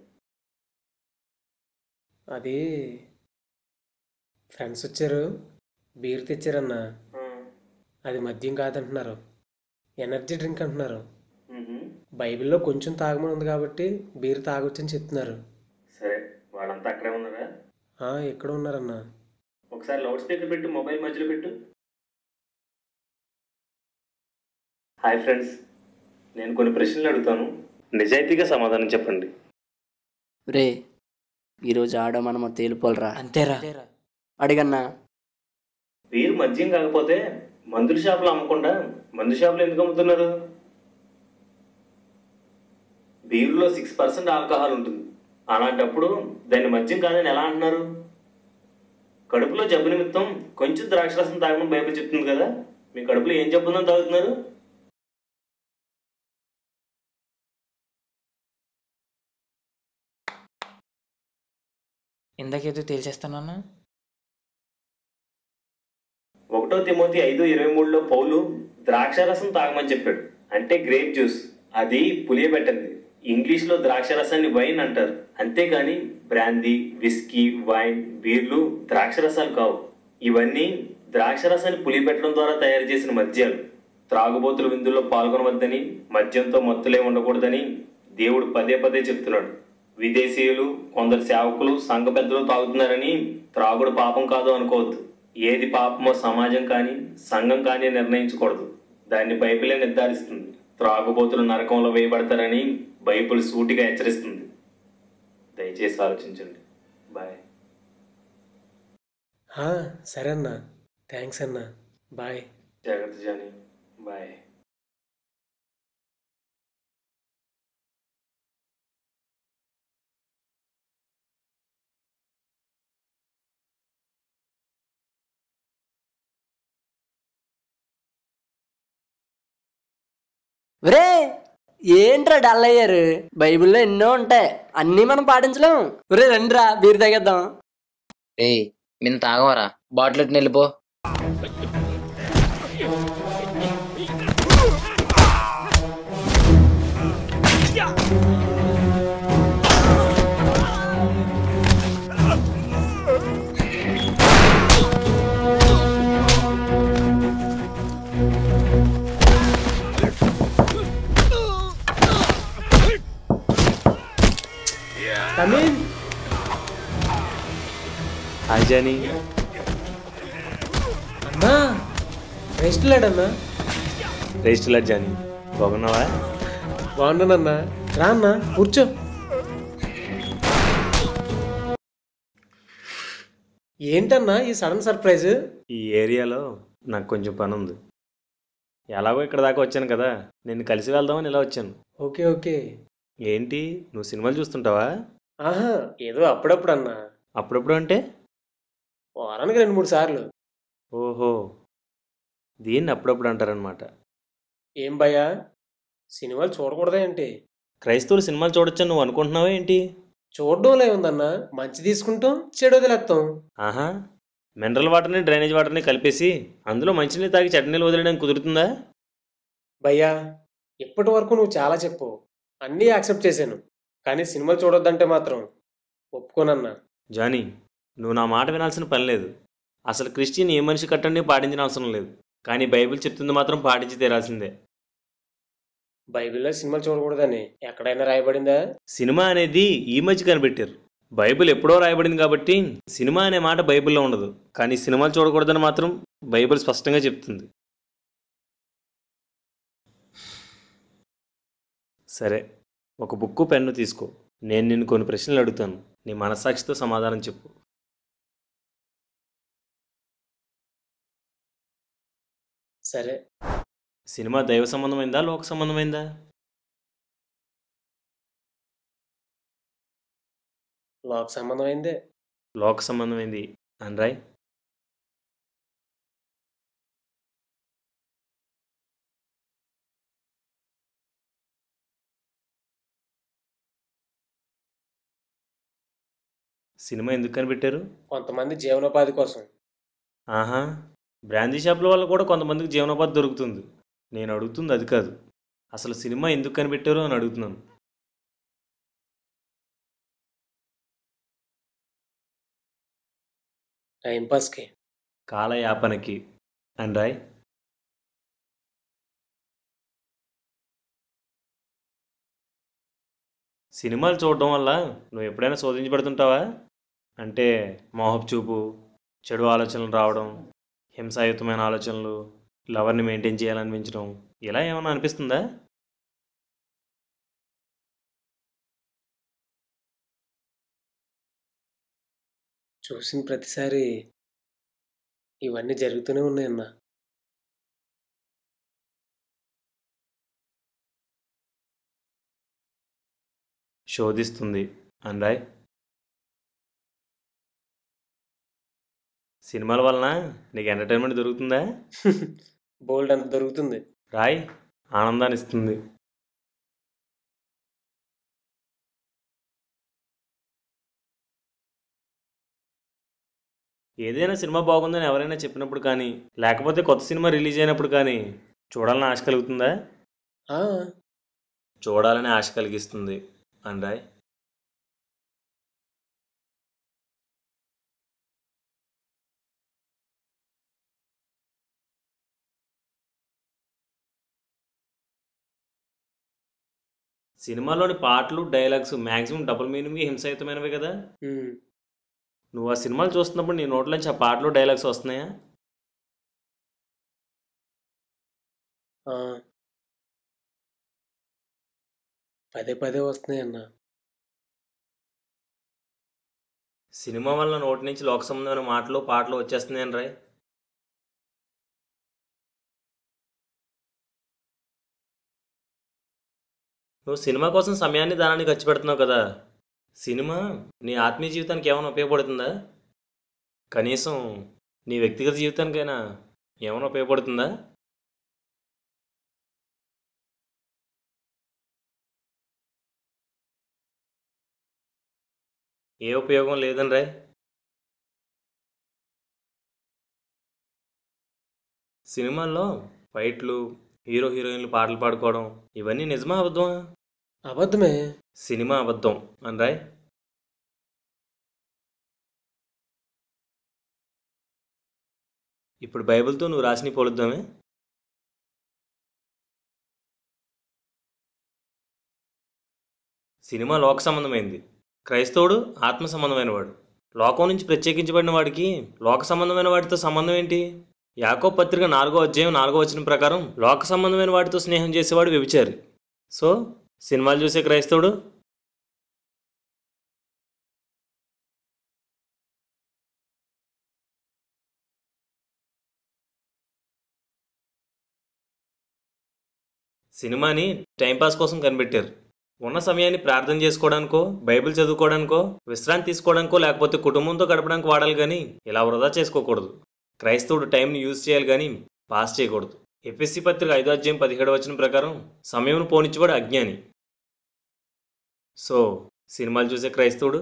అది ఫ్రెండ్స్ వచ్చారు బీర్ తెచ్చారన్నా ఆ, అది మద్యం కాదంటున్నారు ఎనర్జీ డ్రింక్ అంటున్నారు మ్హూ. బైబిల్లో కొంచెం తాగమని ఉంది కాబట్టి బీర్ తాగొచ్చని చెప్తున్నారు సరే వాళ్ళంతా అక్కడే ఉన్నారా ఆ, ఎక్కడ ఉన్నారన్నా ఒకసారి లౌడ్ స్పీకర్ పెట్టు మొబైల్ మధ్యలో పెట్టు హాయ్ ఫ్రెండ్స్ నేను కొన్ని ప్రశ్నలు అడుగుతాను నిజాయితీగా సమాధానం చెప్పండి రే ఈరోజు ఆడ మనము తేలిపోలరా అంతేరా అడిగన్నా బీర్ మద్యం కాకపోతే మందుల షాపులో అమ్మకుండా మందు షాపులో ఎందుకు అమ్ముతున్నారు బీరులో సిక్స్ పర్సెంట్ ఆల్కహాల్ ఉంటుంది అలాంటప్పుడు దాన్ని మద్యం కాదని ఎలా అంటున్నారు కడుపులో జబ్బు నిమిత్తం కొంచెం ద్రాక్షరసం తాగమని బైబిల్ చెప్తుంది కదా మీ కడుపులో ఏం జబ్బు ఉందని తాగుతున్నారు ఇందాకేదో తేల్చేస్తానన్నా ఒకటో తిమోతి ఐదు ఇరవై మూడులో పౌలు ద్రాక్షరసం తాగమని చెప్పాడు అంటే గ్రేప్ జ్యూస్ అది పులియబెట్టండి ఇంగ్లీష్లో ద్రాక్షరసాన్ని వైన్ అంటారు అంతేగాని బ్రాందీ విస్కీ వైన్ బీర్లు ద్రాక్షరసాలు కావు ఇవన్నీ ద్రాక్షరసాన్ని పులియబెట్టడం ద్వారా తయారు చేసిన మద్యాలు త్రాగుబోతుల విందుల్లో పాల్గొనవద్దని మద్యంతో మత్తులే ఉండకూడదని దేవుడు పదే పదే చెప్తున్నాడు విదేశీయులు కొందరు సేవకులు సంఘ పెద్దలు తాగుతున్నారని త్రాగుడు పాపం కాదు అనుకోవద్దు ఏది పాపమో సమాజం కానీ సంఘం కానీ నిర్ణయించకూడదు దాన్ని బైబిలే నిర్ధారిస్తుంది త్రాగుబోతులు నరకంలో వేయబడతారని బైబిల్ సూటిగా హెచ్చరిస్తుంది దయచేసి ఆలోచించండి బాయ్ ఆ, సరే అన్నా థ్యాంక్స్ అన్నా బాయ్ జాగ్రత్త జాని బాయ్ రే ఏంట్రా డల్ అయ్యారు బైబిల్లో ఎన్నో ఉంటాయి అన్నీ మనం పాటించలేం రే రండిరా బీర్ తాగేద్దాం ఏయ్ మేము తాగమరా బాటిల్ ఎట్టు వెళ్ళిపో కమిన్ హాయ్ జానీ అన్నా రెస్ట్ లేడన్నా రిజిస్టర్ జానీ బాగున్నావా బాగున్నానన్నా రా అన్నా కూర్చో ఏంటన్నా ఈ సడన్ సర్ప్రైజ్ ఈ ఏరియాలో నాకు కొంచెం పని ఉంది ఎలాగో ఇక్కడ దాకా వచ్చాను కదా నేను కలిసి వెళ్దామని ఇలా వచ్చాను ఓకే ఓకే ఏంటి నువ్వు సినిమాలు చూస్తుంటావా ఆహా ఏదో అప్పుడప్పుడు అన్నా అప్పుడప్పుడు అంటే వారానికి రెండు మూడు సార్లు ఓహో దీన్ని అప్పుడప్పుడు అంటారనమాట ఏం భయ్యా సినిమాలు చూడకూడదా ఏంటి క్రైస్తవులు సినిమాలు చూడొచ్చని నువ్వు అనుకుంటున్నావా ఏంటి చూడడంలో ఏముందన్నా మంచి తీసుకుంటాం చెడు వదిలేస్తాం ఆహా మినరల్ వాటర్ని డ్రైనేజ్ వాటర్ని కలిపేసి అందులో మంచినీళ్ళు తాగి చట్నీలు వదిలేయడానికి కుదురుతుందా భయ్యా ఇప్పటి వరకు నువ్వు చాలా చెప్పు అన్నీ యాక్సెప్ట్ చేశాను కానీ సినిమాలు చూడొద్దంటే మాత్రం ఒప్పుకోనన్నా జానీ నువ్వు నా మాట వినాల్సిన పని లేదు అసలు క్రిస్టియన్ ఏ మనిషి కట్టండి పాటించిన అవసరం లేదు కానీ బైబిల్ చెప్తుంది మాత్రం పాటించి తీరాల్సిందే బైబిల్లో సినిమాలు చూడకూడదని ఎక్కడైనా రాయబడిందా సినిమా అనేది ఈ మధ్య కనిపెట్టారు బైబిల్ ఎప్పుడో రాయబడింది కాబట్టి సినిమా అనే మాట బైబిల్లో ఉండదు కానీ సినిమాలు చూడకూడదని మాత్రం బైబిల్ స్పష్టంగా చెప్తుంది సరే ఒక బుక్కు పెన్ను తీసుకో నేను నిన్ను కొన్ని ప్రశ్నలు అడుగుతాను నీ మనస్సాక్షితో సమాధానం చెప్పు సరే సినిమా దైవ సంబంధమైందా లోక సంబంధమైందా లోక సంబంధమైందే లోక సంబంధమైంది అనరాయ్ సినిమా ఎందుకు కనిపెట్టారు కొంతమంది జీవనోపాధి కోసం ఆహా బ్రాందీ షాపుల వల్ల కూడా కొంతమందికి జీవనోపాధి దొరుకుతుంది నేను అడుగుతుంది అది కాదు అసలు సినిమా ఎందుకు కనిపెట్టారు అని అడుగుతున్నాను టైంపాస్కి కాలయాపనకి అనరాయ్ సినిమాలు చూడడం వల్ల నువ్వు ఎప్పుడైనా శోధించబడుతుంటావా అంటే మోహపు చూపు చెడు ఆలోచనలు రావడం హింసాయుతమైన ఆలోచనలు లవర్ని మెయింటైన్ చేయాలనిపించడం ఇలా ఏమైనా అనిపిస్తుందా చూసిన ప్రతిసారి ఇవన్నీ జరుగుతూనే ఉన్నాయన్నా శోధిస్తుంది అనరాయ్ సినిమాల వలన నీకు ఎంటర్టైన్మెంట్ దొరుకుతుందా బోల్డ్ అంత దొరుకుతుంది రాయ్ ఆనందాన్ని ఇస్తుంది ఏదైనా సినిమా బాగుందని ఎవరైనా చెప్పినప్పుడు కానీ లేకపోతే కొత్త సినిమా రిలీజ్ అయినప్పుడు కానీ చూడాలని ఆశ కలుగుతుందా ఆ, చూడాలని ఆశ కలిగిస్తుంది అనరాయ్ సినిమాలోని పాటలు డైలాగ్స్ మ్యాక్సిమం డబుల్ మీనింగ్ హింసాయుతమైనవే కదా ఉమ్, నువ్వు ఆ సినిమాలు చూస్తున్నప్పుడు నీ నోట్లోంచి ఆ పాటలు డైలాగ్స్ వస్తున్నాయా ఆ. పదే పదే వస్తున్నాయి అన్న సినిమా వల్ల నోటి నుంచి లోక సంబంధమైన మాటలు పాటలు వచ్చేస్తున్నాయని రాయ్ నువ్వు సినిమా కోసం సమయాన్ని దానాన్ని ఖర్చు పెడుతున్నావు కదా సినిమా నీ ఆత్మీయ జీవితానికి ఏమైనా ఉపయోగపడుతుందా కనీసం నీ వ్యక్తిగత జీవితానికైనా ఏమైనా ఉపయోగపడుతుందా ఏ ఉపయోగం లేదని రాయ్ సినిమాల్లో ఫైట్లు హీరో హీరోయిన్లు పాటలు పాడుకోవడం ఇవన్నీ నిజమా అబద్ధమా అబద్ధమే సినిమా అబద్ధం అని రాయ్ ఇప్పుడు బైబిల్తో నువ్వు రాసిని పోలుద్దామే సినిమా లోక సంబంధమైంది క్రైస్తవుడు ఆత్మ సంబంధమైన వాడు లోకం నుంచి ప్రత్యేకించబడిన వాడికి లోక సంబంధమైన వాటితో సంబంధం ఏంటి యాకో పత్రిక నాలుగో అధ్యాయం నాలుగో వచనం ప్రకారం లోక సంబంధమైన వాటితో స్నేహం చేసేవాడు వ్యభిచారి సో సినిమాలు చూసే క్రైస్తవుడు సినిమాని టైంపాస్ కోసం కనిపెట్టారు ఉన్న సమయాన్ని ప్రార్థన చేసుకోవడానికో బైబిల్ చదువుకోవడానికో విశ్రాంతి తీసుకోవడానికో లేకపోతే కుటుంబంతో గడపడానికి వాడాలి కానీ ఇలా వృధా చేసుకోకూడదు క్రైస్తవుడు టైంని యూజ్ చేయాలి కానీ పాస్ చేయకూడదు ఎఫ్ఎస్సి పత్రిక ఐదో అధ్యాయం పదిహేడు వచ్చిన ప్రకారం సమయం పోనిచ్చేవాడు అజ్ఞాని సో సినిమాలు చూసే క్రైస్తవుడు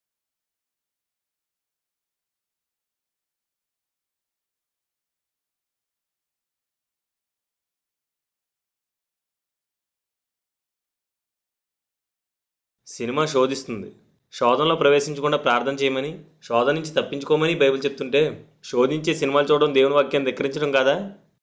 సినిమా శోధిస్తుంది శోధనలో ప్రవేశించకుండా ప్రార్థన చేయమని శోధన నుంచి తప్పించుకోమని బైబిల్ చెప్తుంటే శోధించే సినిమాలు చూడడం దేవుని వాక్యాన్ని ధిక్కరించడం కాదా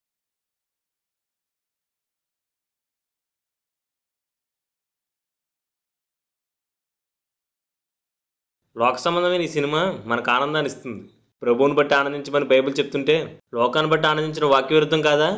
లోక సంబంధమైన ఈ సినిమా మనకు ఆనందాన్ని ఇస్తుంది ప్రభువుని బట్టి ఆనందించమని బైబిల్ చెప్తుంటే లోకాన్ని బట్టి ఆనందించిన వాక్య విరుద్ధం కాదా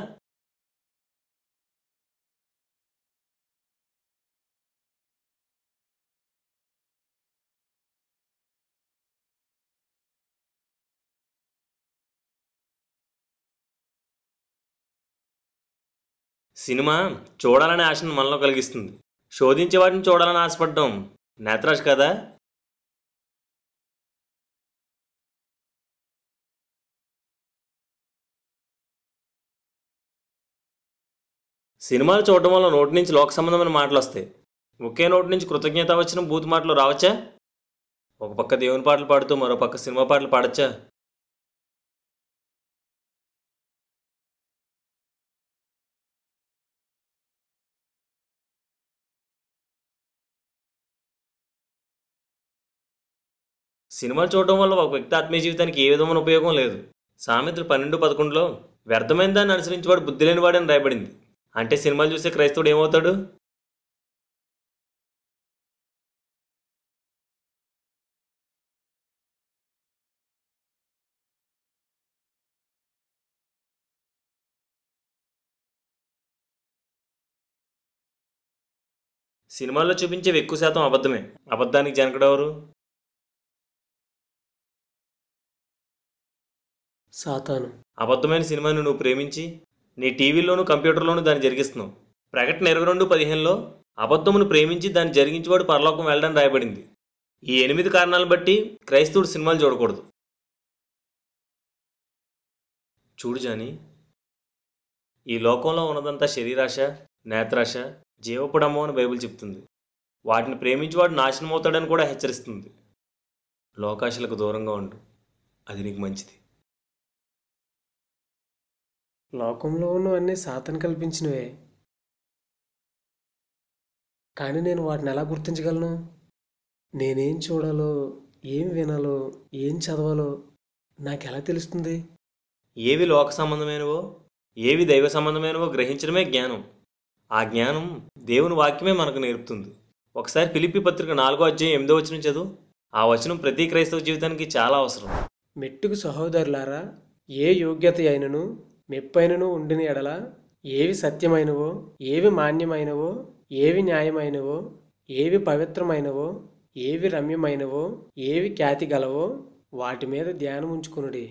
సినిమా చూడాలనే ఆశను మనలో కలిగిస్తుంది శోధించే వాటిని చూడాలని ఆశపడ్డం నేత్రాజ్ కదా సినిమాలు చూడడం వల్ల నోటి నుంచి లోక సంబంధమైన మాటలు వస్తాయి ఒకే నోటి నుంచి కృతజ్ఞత వచ్చిన బూత్ మాటలు రావచ్చా ఒక పక్క దేవుని పాటలు పాడుతూ మరో పక్క సినిమా పాటలు పాడచ్చా సినిమాలు చూడడం వల్ల ఒక వ్యక్తి ఆత్మీయ జీవితానికి ఏ విధమైన ఉపయోగం లేదు సామెతలు పన్నెండు పదకొండులో వ్యర్థమైన దాన్ని అనుసరించేవాడు బుద్ధి లేనివాడని రాయబడింది అంటే సినిమాలు చూసే క్రైస్తవుడు ఏమవుతాడు సినిమాల్లో చూపించేవి ఎక్కువ శాతం అబద్ధమే అబద్ధానికి జనకడెవరు సాతాను అబద్ధమైన సినిమాను నువ్వు ప్రేమించి నీ టీవీలోను కంప్యూటర్లోను దాన్ని జరిగిస్తున్నావు ప్రకటన ఇరవై రెండు పదిహేనులో అబద్ధమును ప్రేమించి దాన్ని జరిగించేవాడు పరలోకం వెళ్ళడం రాయబడింది ఈ ఎనిమిది కారణాలను బట్టి క్రైస్తవుడు సినిమాలు చూడకూడదు చూడు జాని ఈ లోకంలో ఉన్నదంతా శరీరాశ నేత్రాశ జీవపుడము అని బైబిల్ చెప్తుంది వాటిని ప్రేమించేవాడు నాశనం అవుతాడని కూడా హెచ్చరిస్తుంది లోకాశలకు దూరంగా ఉండు అది నీకు మంచిది లోకంలో ఉన్నవన్నీ సాతను కల్పించినవే కానీ నేను వాటిని ఎలా గుర్తించగలను నేనేం చూడాలో ఏం వినాలో ఏం చదవాలో నాకు ఎలా తెలుస్తుంది ఏవి లోక సంబంధమైనవో ఏవి దైవ సంబంధమైనవో గ్రహించడమే జ్ఞానం ఆ జ్ఞానం దేవుని వాక్యమే మనకు నేర్పుతుంది ఒకసారి ఫిలిప్పి పత్రిక నాలుగో అధ్యాయం ఎనిమిదో వచనం చదువు ఆ వచనం ప్రతి క్రైస్తవ జీవితానికి చాలా అవసరం మెట్టుకు సహోదరులారా ఏ యోగ్యత అయినను మెప్పైనను ఉండిన ఎడల ఏవి సత్యమైనవో ఏవి మాన్యమైనవో ఏవి న్యాయమైనవో ఏవి పవిత్రమైనవో ఏవి రమ్యమైనవో ఏవి ఖ్యాతి గలవో వాటి మీద ధ్యానం ఉంచుకునుడి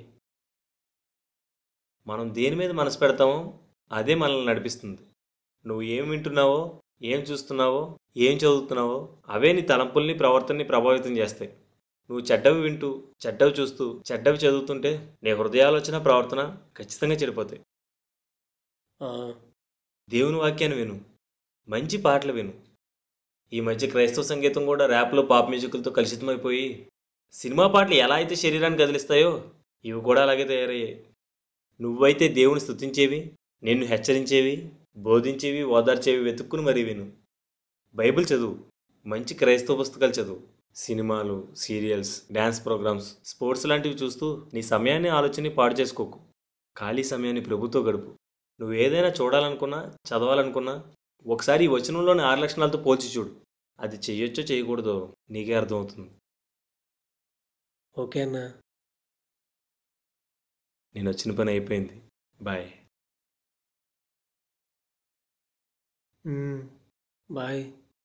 మనం దేని మీద మనసు పెడతామో అదే మనల్ని నడిపిస్తుంది నువ్వు ఏం వింటున్నావో ఏం చూస్తున్నావో ఏం చదువుతున్నావో అవే నీ తలంపుల్ని ప్రవర్తనని ప్రభావితం చేస్తాయి నువ్వు చెడ్డవి వింటూ చెడ్డవి చూస్తూ చెడ్డవి చదువుతుంటే నీ హృదయాలోచన ప్రవర్తన ఖచ్చితంగా చెడిపోతాయి ఆ, దేవుని వాక్యాన్ని విను మంచి పాటలు విను ఈ మధ్య క్రైస్తవ సంగీతం కూడా ర్యాప్లో పాప్ మ్యూజిక్లతో కలుషితమైపోయి సినిమా పాటలు ఎలా అయితే శరీరాన్ని కదిలిస్తాయో ఇవి కూడా అలాగే తయారయ్యాయి నువ్వైతే దేవుని స్తుతించేవి నిన్ను హెచ్చరించేవి బోధించేవి ఓదార్చేవి వెతుక్కుని మరీ విను బైబిల్ చదువు మంచి క్రైస్తవ పుస్తకాలు చదువు సినిమాలు సీరియల్స్ డ్యాన్స్ ప్రోగ్రామ్స్ స్పోర్ట్స్ లాంటివి చూస్తూ నీ సమయాన్ని ఆలోచనని పాడు చేసుకోకు ఖాళీ సమయాన్ని ప్రభుతో గడుపు నువ్వు ఏదైనా చూడాలనుకున్నా చదవాలనుకున్నా ఒకసారి ఈ వచనంలోని ఆరు లక్షణాలతో పోల్చి చూడు అది చెయ్యొచ్చో చేయకూడదో నీకే అర్థమవుతుంది ఓకే అన్నా నేను వచ్చిన పని అయిపోయింది బాయ్ మ్మ్. బాయ్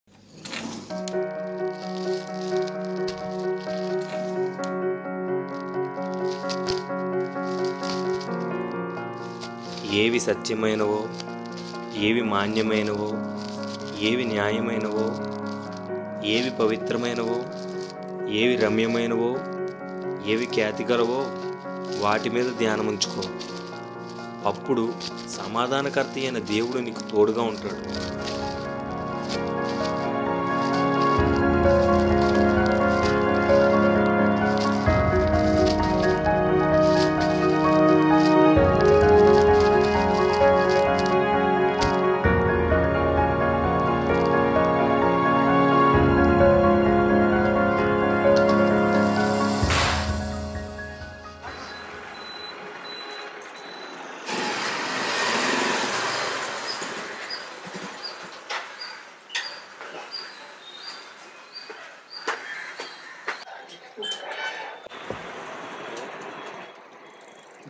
ఏవి సత్యమైనవో ఏవి మాన్యమైనవో ఏవి న్యాయమైనవో ఏవి పవిత్రమైనవో ఏవి రమ్యమైనవో ఏవి ఖ్యాతి గలవో వాటి మీద ధ్యానం ఉంచుకో అప్పుడు సమాధానకర్త అయిన దేవుడు నీకు తోడుగా ఉంటాడు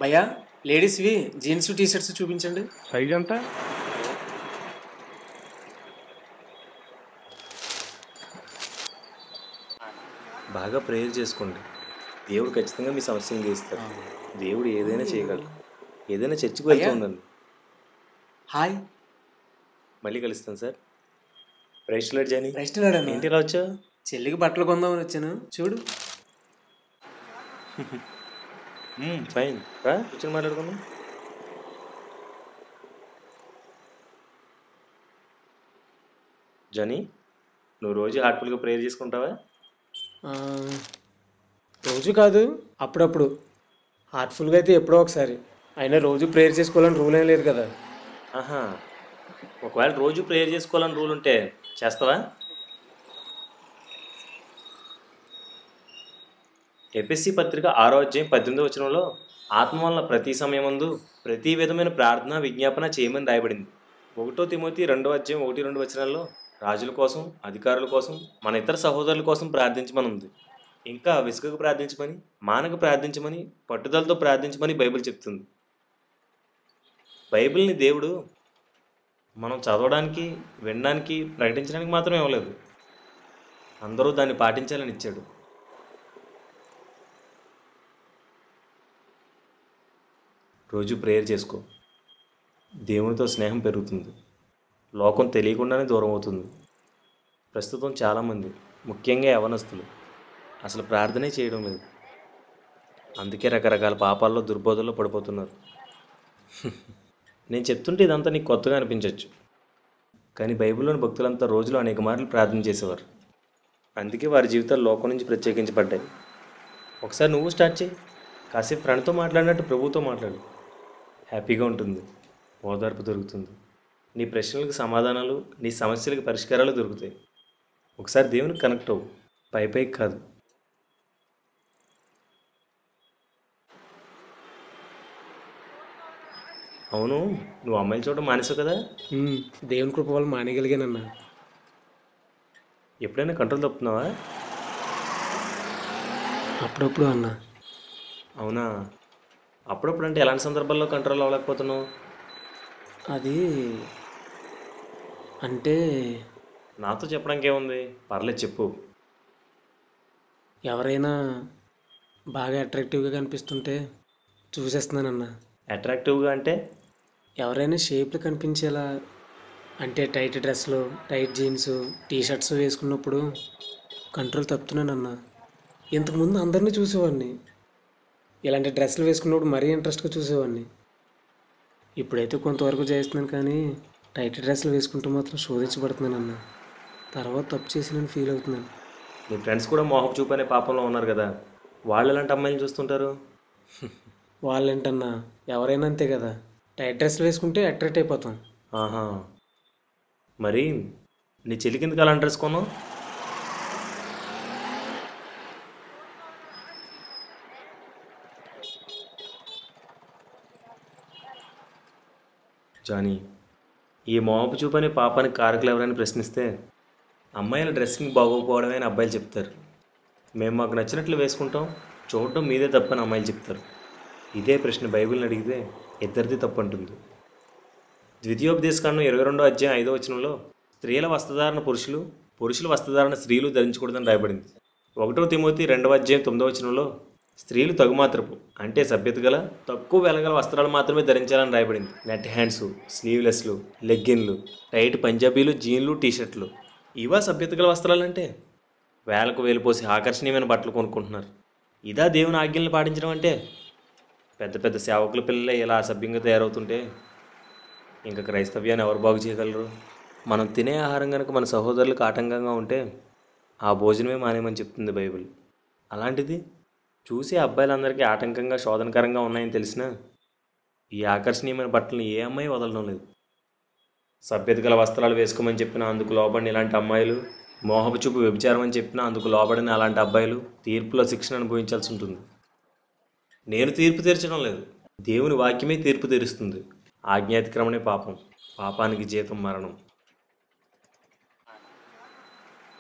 భయ్యా లేడీస్వి జీన్స్ టీ షర్ట్స్ చూపించండి సైజ్ ఎంత బాగా ప్రేయర్ చేసుకోండి దేవుడు ఖచ్చితంగా మీ సమస్యను తీస్తారు దేవుడు ఏదైనా చేయగలరు ఏదైనా చర్చికి వెళ్తూ అయ్యా. ఉండండి హాయ్ మళ్ళీ కలుస్తాను సార్ ప్రైస్ లాడ్ జాని ప్రైస్ లాడ్ అన్న. ఏంటి ఇలా వచ్చావు చెల్లికి బట్టలు కొందామని వచ్చాను చూడు ఫైన్ రా కూర్చొని మాట్లాడుకుందాం జానీ నువ్వు రోజు హార్ట్ఫుల్గా ప్రేయర్ చేసుకుంటావా ఆ, రోజు కాదు అప్పుడప్పుడు హార్ట్ఫుల్గా అయితే ఎప్పుడో ఒకసారి అయినా రోజు ప్రేయర్ చేసుకోవాలని రూల్ ఏం లేదు కదా ఆహా ఒకవేళ రోజు ప్రేయర్ చేసుకోవాలని రూల్ ఉంటే చేస్తావా ఎపిఎస్సి పత్రిక ఆరో అధ్యాయం పద్దెనిమిది వచనంలో ఆత్మ వలన ప్రతి సమయమందు ప్రతి విధమైన ప్రార్థన విజ్ఞాపన చేయమని రాయబడింది ఒకటో తిమోతి రెండో అధ్యాయం ఒకటి రెండు వచనాల్లో రాజుల కోసం అధికారుల కోసం మన ఇతర సహోదరుల కోసం ప్రార్థించమని ఉంది ఇంకా విసుగకు ప్రార్థించమని మానక ప్రార్థించమని పట్టుదలతో ప్రార్థించమని బైబిల్ చెప్తుంది బైబిల్ని దేవుడు మనం చదవడానికి వినడానికి ప్రకటించడానికి మాత్రం ఇవ్వలేదు అందరూ దాన్ని పాటించాలని ఇచ్చాడు రోజు ప్రేయర్ చేసుకో దేవునితో స్నేహం పెరుగుతుంది లోకం తెలియకుండానే దూరం అవుతుంది ప్రస్తుతం చాలామంది ముఖ్యంగా యవనస్తులు అసలు ప్రార్థనే చేయడం లేదు అందుకే రకరకాల పాపాల్లో దుర్బోధల్లో పడిపోతున్నారు నేను చెప్తుంటే ఇదంతా నీకు కొత్తగా అనిపించవచ్చు కానీ బైబిల్లోని భక్తులంతా రోజులో అనేక మార్లు ప్రార్థన చేసేవారు అందుకే వారి జీవితాలు లోకం నుంచి ప్రత్యేకించబడ్డాయి ఒకసారి నువ్వు స్టార్ట్ చేయి కాసేపు ఫ్రెండ్తో మాట్లాడినట్టు ప్రభుతో మాట్లాడు హ్యాపీగా ఉంటుంది ఓదార్పు దొరుకుతుంది నీ ప్రశ్నలకు సమాధానాలు నీ సమస్యలకు పరిష్కారాలు దొరుకుతాయి ఒకసారి దేవునికి కనెక్ట్ అవ్వు పై పైకి కాదు అవును నువ్వు అమ్మాయిలు చూడడం మానేసావు కదా ఉమ్, దేవుని కృప వల్ల మానేయగలిగానన్నా ఎప్పుడైనా కంట్రోల్ తప్పుతున్నావా అప్పుడప్పుడు అన్నా అవునా అప్పుడప్పుడు అంటే ఎలాంటి సందర్భాల్లో కంట్రోల్ అవ్వలేకపోతున్నావు అది అంటే నాతో చెప్పడానికి ఏముంది పర్లేదు చెప్పు ఎవరైనా బాగా అట్రాక్టివ్గా కనిపిస్తుంటే చూసేస్తున్నానన్నా అట్రాక్టివ్గా అంటే ఎవరైనా షేప్లు కనిపించేలా అంటే టైట్ డ్రెస్లు టైట్ జీన్స్ టీ షర్ట్స్ వేసుకున్నప్పుడు కంట్రోల్ తప్పుతున్నానన్నా ఇంతకుముందు అందరినీ చూసేవాడిని ఇలాంటి డ్రెస్సులు వేసుకున్నప్పుడు మరీ ఇంట్రెస్ట్గా చూసేవాడిని ఇప్పుడైతే కొంతవరకు చేస్తున్నాను కానీ టైట్ డ్రెస్సులు వేసుకుంటూ మాత్రం శోధించబడుతున్నానన్నా తర్వాత తప్పు చేసి నేను ఫీల్ అవుతున్నాను నీ ఫ్రెండ్స్ కూడా మోహపు చూపు అనే పాపంలో ఉన్నారు కదా వాళ్ళు ఎలాంటి అమ్మాయిలు చూస్తుంటారు వాళ్ళేంటన్నా ఎవరైనా అంతే కదా టైట్ డ్రెస్సులు వేసుకుంటే అట్రాక్ట్ అయిపోతాం ఆహా మరి నీ చెల్లి కిందకి అలా డ్రెస్ కొన్నావు జానీ ఈ మోపు చూపు అనే పాపానికి కారకులు ఎవరైనా ప్రశ్నిస్తే అమ్మాయిల డ్రెస్సింగ్ బాగోకపోవడమే అని అబ్బాయిలు చెప్తారు మేము మాకు నచ్చినట్లు వేసుకుంటాం చూడటం మీదే తప్పని అమ్మాయిలు చెప్తారు ఇదే ప్రశ్న బైబిల్ని అడిగితే ఇద్దరిది తప్పు అంటుంది ద్వితీయోపదేశకాండం ఇరవై రెండో అధ్యాయం ఐదో వచనంలో స్త్రీల వస్త్రధారణ పురుషులు పురుషుల వస్త్రధారణ స్త్రీలు ధరించకూడదని రాయబడింది ఒకటో తిమోతి రెండవ అధ్యాయం తొమ్మిదో వచనంలో స్త్రీలు తగుమాత్రపు అంటే సభ్యత గల తక్కువ వెలగల వస్త్రాలు మాత్రమే ధరించాలని రాయబడింది నెట్ హ్యాండ్స్ స్లీవ్లెస్లు లెగ్గిన్లు టైట్ పంజాబీలు జీన్లు టీషర్ట్లు ఇవా సభ్యత గల వస్త్రాలంటే వేలకు వేలు పోసి ఆకర్షణీయమైన బట్టలు కొనుక్కుంటున్నారు ఇదా దేవుని ఆజ్ఞలను పాటించడం అంటే పెద్ద పెద్ద సేవకుల పిల్లలే ఇలా అసభ్యంగా తయారవుతుంటే ఇంకా క్రైస్తవ్యాన్ని ఎవరు బాగు చేయగలరు మనం తినే ఆహారం కనుక మన సహోదరులకు ఆటంకంగా ఉంటే ఆ భోజనమే మానేమని చెప్తుంది బైబిల్ అలాంటిది చూసి అబ్బాయిలందరికీ ఆటంకంగా శోధనకరంగా ఉన్నాయని తెలిసినా ఈ ఆకర్షణీయమైన బట్టలను ఏ అమ్మాయి వదలడం లేదు సభ్యత గల వస్త్రాలు వేసుకోమని చెప్పిన అందుకు లోబడిన ఇలాంటి అమ్మాయిలు మోహపు చూపు వ్యభిచారం అని చెప్పినా అందుకు లోబడిన అలాంటి అబ్బాయిలు తీర్పులో శిక్షణ అనుభవించాల్సి ఉంటుంది నేను తీర్పు తీర్చడం లేదు దేవుని వాక్యమే తీర్పు తీరుస్తుంది ఆజ్ఞాతిక్రమణే పాపం పాపానికి జీతం మరణం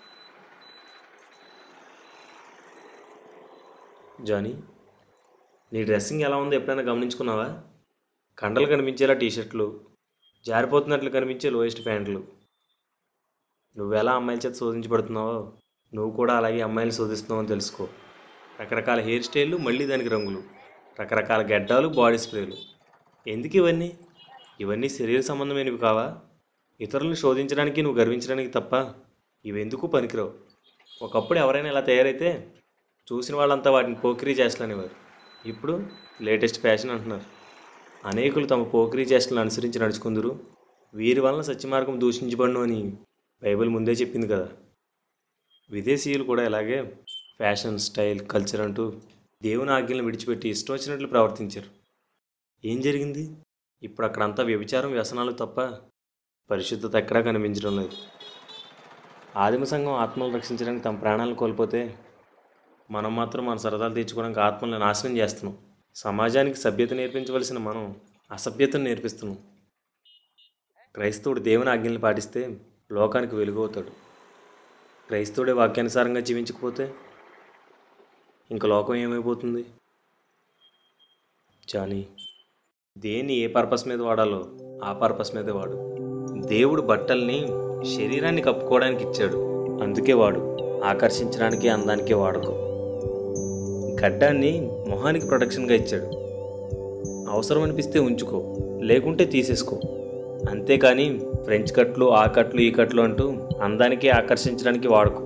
జానీ నీ డ్రెస్సింగ్ ఎలా ఉందో ఎప్పుడైనా గమనించుకున్నావా కండలు కనిపించేలా టీషర్ట్లు జారిపోతున్నట్లు కనిపించే లోయెస్ట్ ప్యాంట్లు నువ్వెలా అమ్మాయిల చేత శోధించబడుతున్నావో నువ్వు కూడా అలాగే అమ్మాయిలు శోధిస్తున్నావు అని తెలుసుకో రకరకాల హెయిర్ స్టైళ్ళు మళ్ళీ దానికి రంగులు రకరకాల గడ్డాలు బాడీ స్ప్రేలు ఎందుకు ఇవన్నీ ఇవన్నీ శరీర సంబంధమైనవి కావా ఇతరులను శోధించడానికి నువ్వు గర్వించడానికి తప్ప ఇవెందుకు పనికిరావు ఒకప్పుడు ఎవరైనా ఇలా తయారైతే చూసిన వాళ్ళంతా వాటిని పోకిరీ చేస్తలనేవారు ఇప్పుడు లేటెస్ట్ ఫ్యాషన్ అంటున్నారు అనేకులు తమ పోకిరీ చేష్టలను అనుసరించి నడుచుకుందరు వీరి వలన సత్యమార్గం దూషించబడును అని బైబిల్ ముందే చెప్పింది కదా విదేశీయులు కూడా ఇలాగే ఫ్యాషన్ స్టైల్ కల్చర్ అంటూ దేవుని ఆజ్ఞలను విడిచిపెట్టి ఇష్టం వచ్చినట్లు ప్రవర్తించారు ఏం జరిగింది ఇప్పుడు అక్కడంతా వ్యభిచారం వ్యసనాలు తప్ప పరిశుద్ధత ఎక్కడా కనిపించడం లేదు ఆదిమ సంఘం ఆత్మలు రక్షించడానికి తమ ప్రాణాలు కోల్పోతే మనం మాత్రం మన సరదాలు తీర్చుకోవడానికి ఆత్మల్ని నాశనం చేస్తున్నాం సమాజానికి సభ్యత నేర్పించవలసిన మనం అసభ్యతను నేర్పిస్తున్నాం క్రైస్తవుడు దేవుని ఆజ్ఞల్ని పాటిస్తే లోకానికి వెలుగు అవుతాడు క్రైస్తవుడే వాక్యానుసారంగా జీవించకపోతే ఇంక లోకం ఏమైపోతుంది జానీ దేన్ని ఏ పర్పస్ మీద వాడాలో ఆ పర్పస్ మీదే వాడు దేవుడు బట్టల్ని శరీరాన్ని కప్పుకోవడానికి ఇచ్చాడు అందుకే వాడు ఆకర్షించడానికి అందానికే వాడకు గడ్డాన్ని మొహానికి ప్రొటెక్షన్గా ఇచ్చాడు అవసరం అనిపిస్తే ఉంచుకో లేకుంటే తీసేసుకో అంతేకాని ఫ్రెంచ్ కట్లు ఆ కట్లు ఈ కట్లు అంటూ అందానికి ఆకర్షించడానికి వాడుకో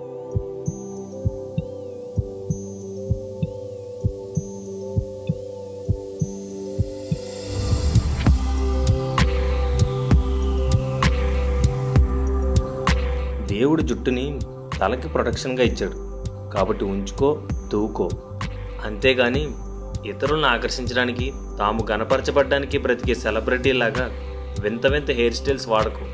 దేవుడు జుట్టుని తలకి ప్రొటెక్షన్గా ఇచ్చాడు కాబట్టి ఉంచుకో దూకో అంతేగాని ఇతరులను ఆకర్షించడానికి తాము గనపరచబడ్డానికి బ్రతికే సెలబ్రిటీ లాగా వింత వింత హెయిర్ స్టైల్స్ వాడకు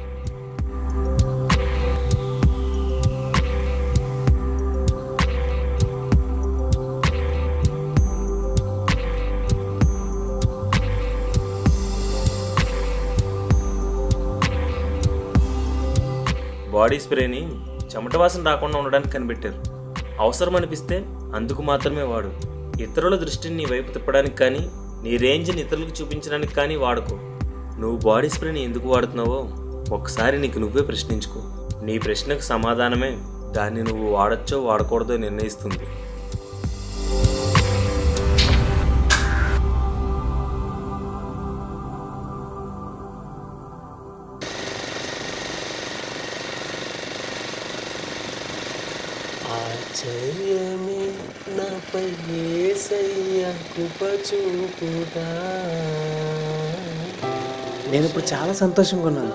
బాడీ స్ప్రేని చెమట వాసన రాకుండా ఉండడానికి కనిపెట్టారు అవసరం అనిపిస్తే అందుకు మాత్రమే వాడు ఇతరుల దృష్టిని నీ వైపు తిప్పడానికి కానీ నీ రేంజ్ని ఇతరులకు చూపించడానికి కానీ వాడుకో నువ్వు బాడీ స్ప్రేని ఎందుకు వాడుతున్నావో ఒకసారి నీకు నువ్వే ప్రశ్నించుకో నీ ప్రశ్నకు సమాధానమే దాన్ని నువ్వు వాడచ్చో వాడకూడదో నిర్ణయిస్తుంది ఆశ్చర్యమే నాపై యేసయ్య కృప చూపుతా నేను ఇప్పుడు చాలా సంతోషంగా ఉన్నాను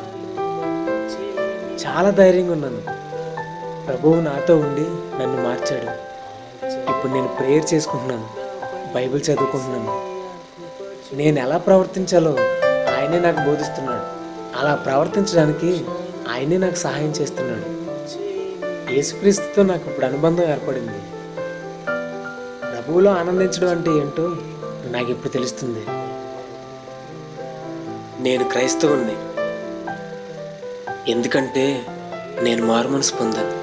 చాలా ధైర్యంగా ఉన్నాను ప్రభువు నాతో ఉండి నన్ను మార్చాడు ఇప్పుడు నేను ప్రేయర్ చేసుకుంటున్నాను బైబిల్ చదువుకుంటున్నాను నేను ఎలా ప్రవర్తించాలో ఆయనే నాకు బోధిస్తున్నాడు అలా ప్రవర్తించడానికి ఆయనే నాకు సహాయం చేస్తున్నాడు యేసుక్రీస్తుతో నాకు ఇప్పుడు అనుబంధం ఏర్పడింది ప్రభువులో ఆనందించడం అంటే ఏంటో నాకు ఇప్పుడు తెలుస్తుంది నేను క్రైస్తవుణ్ణి ఎందుకంటే నేను మారుమనసు పొందాను